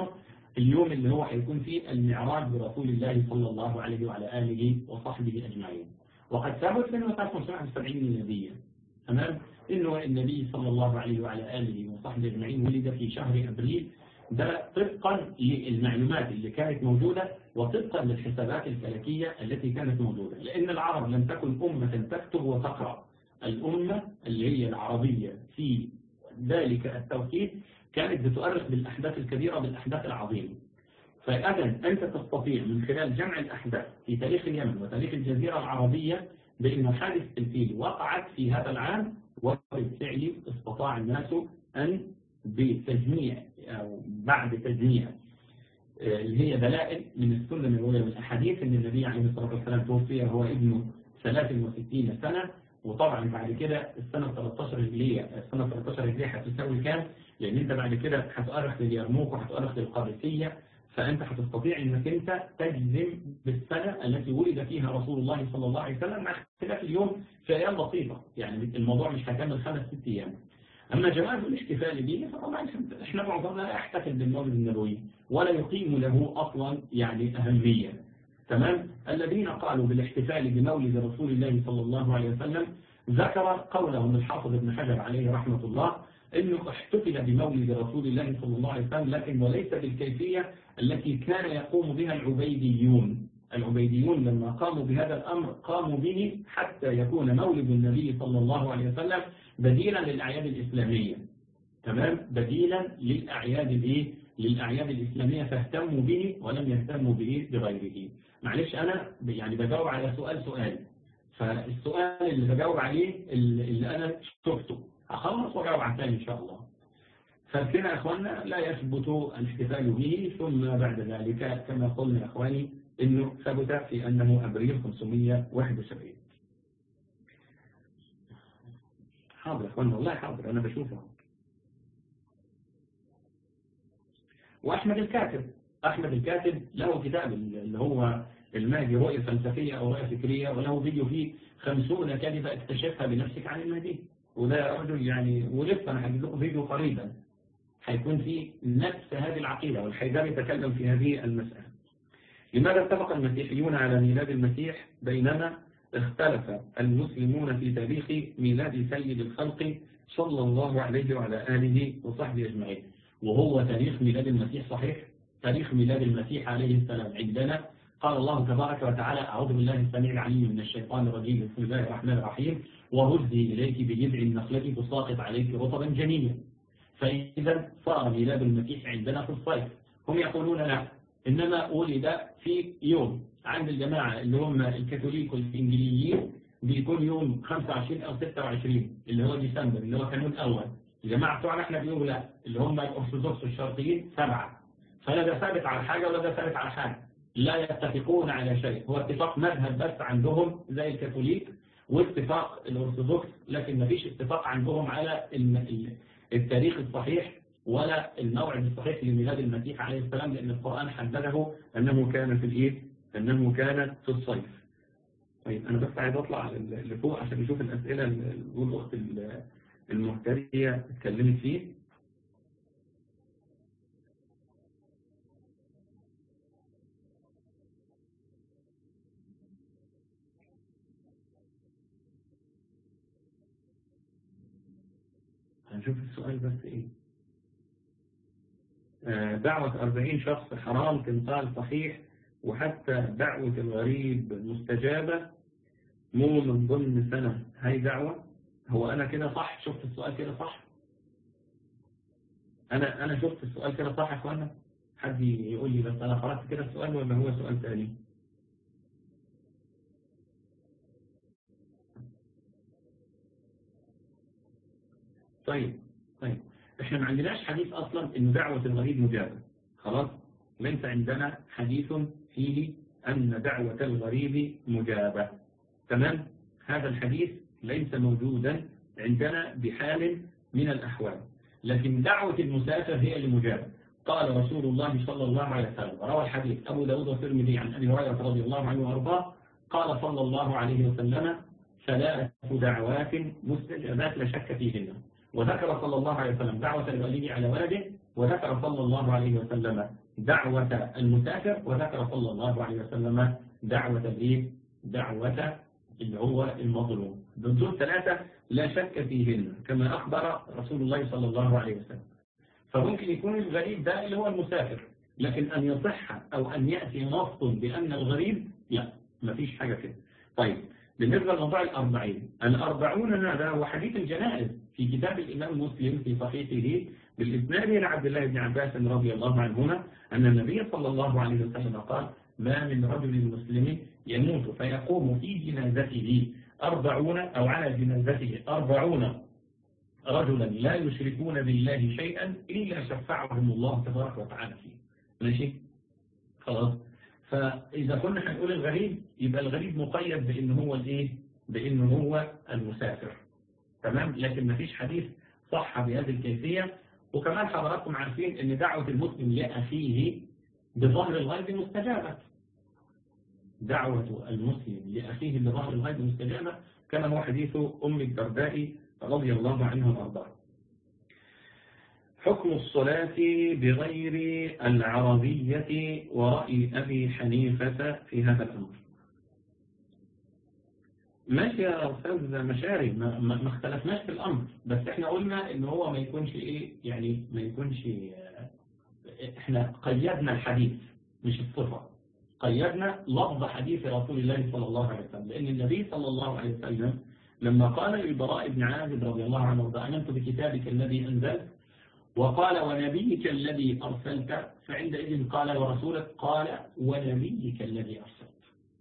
A: اليوم اللي هو هيكون فيه المعراج برسول الله صلى الله عليه وعلى آله وصحبه أجمعين وقد ثبت من وفاة 570 ميلادية تمام إنه النبي صلى الله عليه وعلى آله وصحبه أجمعين ولد في شهر أبريل ده طبقا للمعلومات اللي كانت موجودة وطبقا للحسابات الفلكية التي كانت موجودة لأن العرب لم تكن أمة تكتب وتقرأ الأمة اللي هي العربية في ذلك التوقيت كانت بتؤرخ بالأحداث الكبيرة بالأحداث العظيمة فإذا أنت تستطيع من خلال جمع الأحداث في تاريخ اليمن وتاريخ الجزيرة العربية بأن حادث الفيل وقعت في هذا العام وبالفعل استطاع الناس أن بتجميع أو بعد تجميع اللي هي دلائل من السنة النبوية والأحاديث أن النبي عليه الصلاة والسلام توفي هو ابن 63 سنة وطبعا بعد كده السنة 13 هجرية السنة 13 هجرية هتساوي كام؟ لأن أنت بعد كده هتؤرخ لليرموك وهتؤرخ للقادسية فأنت هتستطيع أنك أنت تجزم بالسنة التي ولد فيها رسول الله صلى الله عليه وسلم مع اختلاف اليوم في أيام بسيطة يعني الموضوع مش هيكمل خمس ست أيام أما جواز الاحتفال به فطبعا احنا معظمنا لا يحتفل بالمولد النبوي ولا يقيم له أصلا يعني أهمية تمام الذين قالوا بالاحتفال بمولد رسول الله صلى الله عليه وسلم ذكر قولهم الحافظ ابن حجر عليه رحمة الله انه احتفل بمولد رسول الله صلى الله عليه وسلم لكن وليس بالكيفية التي كان يقوم بها العبيديون العبيديون لما قاموا بهذا الأمر قاموا به حتى يكون مولد النبي صلى الله عليه وسلم بديلا للأعياد الإسلامية تمام بديلا للأعياد الإيه للأعياد الإسلامية فاهتموا به ولم يهتموا به بغيره معلش أنا يعني بجاوب على سؤال سؤال فالسؤال اللي بجاوب عليه اللي أنا شفته هخلص وأجاوب عن ثاني إن شاء الله فكده يا أخوانا لا يثبت الاحتفال به ثم بعد ذلك كما قلنا يا أخواني إنه ثبت في أنه أبريل 571 حاضر يا أخوانا والله حاضر أنا بشوفه وأحمد الكاتب أحمد الكاتب له كتاب اللي هو المهدي رؤية فلسفية أو رؤية فكرية وله فيديو فيه خمسون كذبة اكتشفها بنفسك عن المهدي وده رجل يعني ولسه أنا هجيب لكم فيديو قريبا هيكون فيه نفس هذه العقيدة والحيدان يتكلم في هذه المسألة لماذا اتفق المسيحيون على ميلاد المسيح بينما اختلف المسلمون في تاريخ ميلاد سيد الخلق صلى الله عليه وعلى آله وصحبه أجمعين وهو تاريخ ميلاد المسيح صحيح تاريخ ميلاد المسيح عليه السلام عندنا قال الله تبارك وتعالى أعوذ بالله السميع العليم من الشيطان الرجيم بسم الله الرحمن الرحيم وهزي إليك بجذع النخلة تساقط عليك رطبا جنيا فإذا صار ميلاد المسيح عندنا في الصيف هم يقولون لا إنما ولد في يوم عند الجماعة اللي هم الكاثوليك والإنجليين بيكون يوم 25 أو 26 اللي هو ديسمبر اللي هو كانون الأول الجماعة بتوعنا احنا بيقولوا لا اللي هم الأرثوذكس الشرقيين سبعة فلا ده ثابت على حاجة ولا ده ثابت على حاجة لا يتفقون على شيء هو اتفاق مذهب بس عندهم زي الكاثوليك واتفاق الأرثوذكس لكن ما فيش اتفاق عندهم على التاريخ الصحيح ولا الموعد الصحيح لميلاد المسيح عليه السلام لأن القرآن حدده أنه كان في الإيه؟ أنه كان في الصيف طيب أنا بس عايز أطلع لفوق عشان نشوف الأسئلة اللي الأخت المهترية اتكلمت فيه هنشوف السؤال بس ايه آه دعوة أربعين شخص حرام تمثال صحيح وحتى دعوة الغريب مستجابة مو من ضمن سنة هاي دعوة هو أنا كده صح شفت السؤال كده صح أنا أنا شفت السؤال كده صح يا أخوانا حد يقول لي بس أنا قرأت كده السؤال ولا هو سؤال ثاني طيب طيب احنا ما عندناش حديث اصلا ان دعوة الغريب مجابة خلاص ليس عندنا حديث فيه ان دعوة الغريب مجابة تمام هذا الحديث ليس موجودا عندنا بحال من الاحوال لكن دعوة المسافر هي المجابة قال رسول الله صلى الله عليه وسلم روى الحديث ابو داود والترمذي عن ابي هريره رضي الله عنه وارضاه قال صلى الله عليه وسلم ثلاث دعوات مستجابات لا شك فيهن وذكر صلى الله عليه وسلم دعوة الوالد على ولده وذكر صلى الله عليه وسلم دعوة المسافر وذكر صلى الله عليه وسلم دعوة الايه؟ دعوة اللي هو المظلوم دول ثلاثة لا شك فيهن كما أخبر رسول الله صلى الله عليه وسلم فممكن يكون الغريب ده اللي هو المسافر لكن أن يصح أو أن يأتي نص بأن الغريب لا مفيش حاجة كده طيب بالنسبة لموضوع الأربعين الأربعون هذا هو حديث الجنائز في كتاب الإمام مسلم في صحيحه بالإسناد إلى عبد الله بن عباس رضي الله عنهما أن النبي صلى الله عليه وسلم قال ما من رجل مسلم يموت فيقوم في جنازته أربعون أو على جنازته أربعون رجلا لا يشركون بالله شيئا إلا شفعهم الله تبارك وتعالى فيه ماشي خلاص فإذا كنا هنقول الغريب يبقى الغريب مقيد بأن هو الإيه بأن هو المسافر تمام لكن ما فيش حديث صح بهذه الكيفية وكمان حضراتكم عارفين أن دعوة المسلم لأخيه بظهر الغيب مستجابة دعوة المسلم لأخيه بظهر الغيب مستجابة كما هو حديث أم الدرداء رضي الله عنها وأرضاها حكم الصلاة بغير العربية ورأي أبي حنيفة في هذا الأمر ماشي يا أستاذ مشاري ما, ما, ما اختلفناش في الأمر بس احنا قلنا ان هو ما يكونش ايه يعني ما يكونش احنا قيدنا الحديث مش الصفة قيدنا لفظ حديث رسول الله صلى الله عليه وسلم لأن النبي صلى الله عليه وسلم لما قال للبراء بن عازب رضي الله عنه آمنت بكتابك الذي أنزلت وقال ونبيك الذي أرسلت فعندئذ قال ورسولك قال ونبيك الذي أرسلت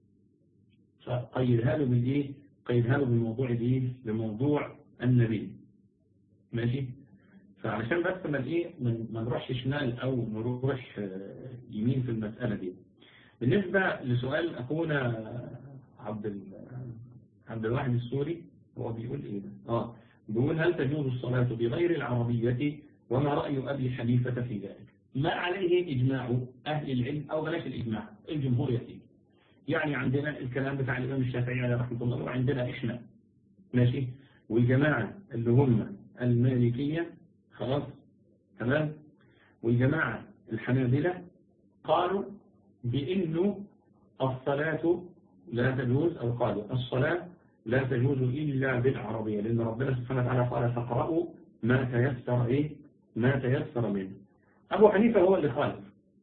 A: فقيدها له بالإيه؟ قيدها له بالموضوع الإيه؟ بموضوع النبي ماشي فعشان بس ما الايه ما نروحش شمال او نروح يمين في المسألة دي بالنسبة لسؤال أخونا عبد عبد الواحد السوري هو بيقول إيه ده؟ آه بيقول هل تجوز الصلاة بغير العربية وما رأي أبي حنيفة في ذلك ما عليه إجماع أهل العلم أو بلاش الإجماع الجمهور يسير يعني عندنا الكلام بتاع الإمام الشافعي عليه رحمه الله وعندنا إحنا ماشي والجماعة اللي هم المالكية خلاص تمام والجماعة الحنابلة قالوا بأنه الصلاة لا تجوز أو قالوا الصلاة لا تجوز إلا بالعربية لأن ربنا سبحانه وتعالى قال فقرأوا ما تيسر إيه ما تيسر منه أبو حنيفة هو اللي خالف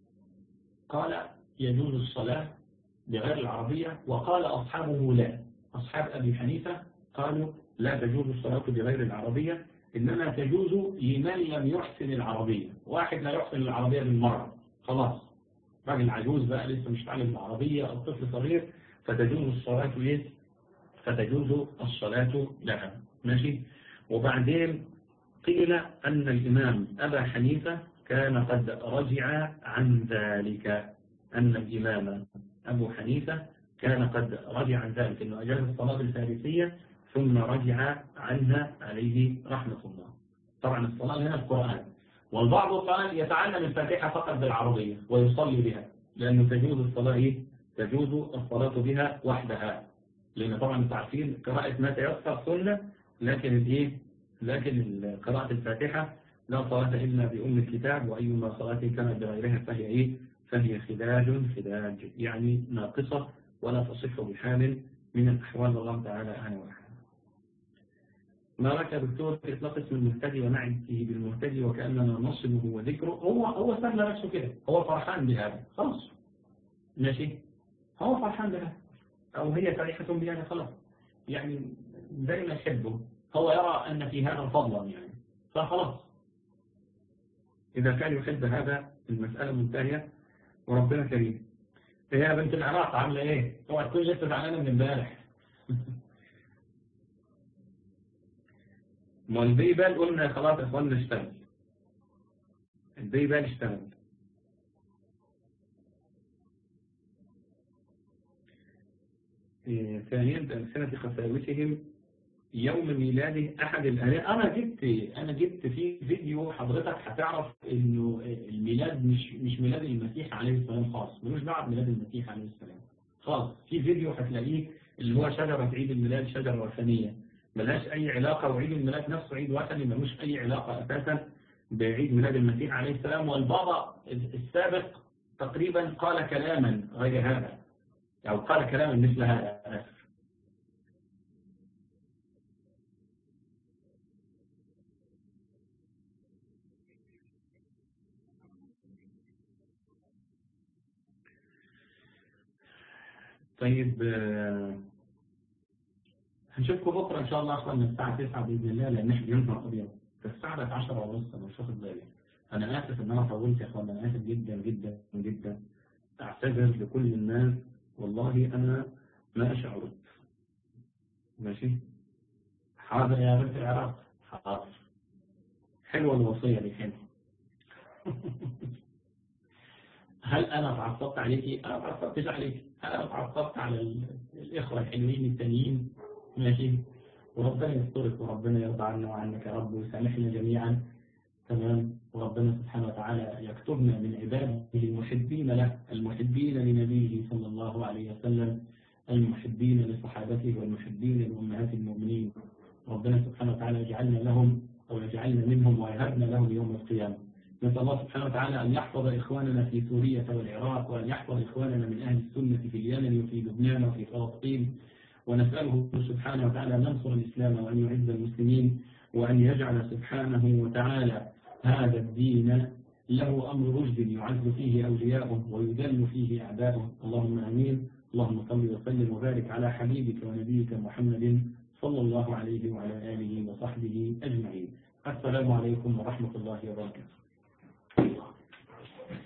A: قال يجوز الصلاة بغير العربية وقال أصحابه لا أصحاب أبي حنيفة قالوا لا تجوز الصلاة بغير العربية إنما تجوز لمن لم يحسن العربية واحد لا يحسن العربية بالمرة خلاص راجل عجوز بقى لسه مش تعلم العربية أو طفل صغير فتجوز الصلاة إيه؟ فتجوز الصلاة لها ماشي وبعدين قيل أن الإمام أبا حنيفة كان قد رجع عن ذلك أن الإمام أبو حنيفة كان قد رجع عن ذلك أنه أجاز الصلاة الفارسية ثم رجع عنها عليه رحمة الله طبعا الصلاة هنا القرآن والبعض قال يتعلم الفاتحة فقط بالعربية ويصلي بها لأنه تجوز الصلاة إيه؟ تجوز الصلاة بها وحدها لأن طبعا تعرفين قراءة ما تيسر سنة لكن الإيه؟ لكن قراءة الفاتحة لا صلاة إلا بأم الكتاب وأيما صلاة كانت بغيرها فهي إيه؟ فهي خداج خداج يعني ناقصة ولا تصح بحال من الأحوال والله تعالى أعلم وأحد ما رأيك دكتور إطلاق اسم المهتدي ونعته بالمهتدي وكأننا نصبه وذكره هو هو سهل نفسه كده هو فرحان بهذا خلاص ماشي هو فرحان بهذا أو هي فرحة بهذا خلاص يعني زي ما يحبه هو يرى أن في هذا فضلا يعني فخلاص إذا كان يحب هذا المسألة منتهية وربنا كريم هي يا بنت العراق عاملة إيه؟ اوعى تكون لسه زعلانة من امبارح ما البيبال قلنا خلاص يا اخوانا اشتغل البيبال اشتغل ثانيا بأمثلة خساوسهم يوم ميلاد أحد الأهلين أنا جبت أنا جبت في فيديو حضرتك هتعرف إنه الميلاد مش مش ميلاد المسيح عليه السلام خاص ملوش دعوة بميلاد المسيح عليه السلام خاص في فيديو هتلاقيه اللي هو شجرة عيد الميلاد شجرة وثنية ملهاش أي علاقة وعيد الميلاد نفسه عيد وثني ملوش أي علاقة أساسا بعيد ميلاد المسيح عليه السلام والبابا السابق تقريبا قال كلاما غير هذا أو قال كلاما مثل هذا أسف طيب هنشوفكم بكرة إن شاء الله أخوان من الساعة 9 بإذن الله لأن إحنا يوم أبيض الساعة بقت 10 ونص أنا مش واخد بالي أنا آسف إن أنا طولت يا أخوان أنا آسف جدا جدا جدا أعتذر لكل الناس والله أنا ما أشعرت ماشي حاضر يا بنت العراق حاضر حلوة الوصية دي حلوة هل أنا تعصبت عليكي؟ أنا ما تعصبتش عليكي أنا تعصبت على الإخوة الحلوين التانيين ماشي وربنا يسترك وربنا يرضى عنا وعنك يا رب ويسامحنا جميعا تمام وربنا سبحانه وتعالى يكتبنا من عباده المحبين له المحبين لنبيه صلى الله عليه وسلم المحبين لصحابته والمحبين لأمهات المؤمنين ربنا سبحانه وتعالى يجعلنا لهم أو يجعلنا منهم ويهبنا لهم يوم القيامة نسأل الله سبحانه وتعالى أن يحفظ إخواننا في سوريا والعراق وأن يحفظ إخواننا من أهل السنة في اليمن وفي لبنان وفي فلسطين ونسأله سبحانه وتعالى أن ينصر الإسلام وأن يعز المسلمين وأن يجعل سبحانه وتعالى هذا الدين له أمر رشد يعز فيه أولياؤه ويذل فيه أعداؤه اللهم آمين اللهم صل وسلم وبارك على حبيبك ونبيك محمد صلى الله عليه وعلى آله وصحبه أجمعين السلام عليكم ورحمة الله وبركاته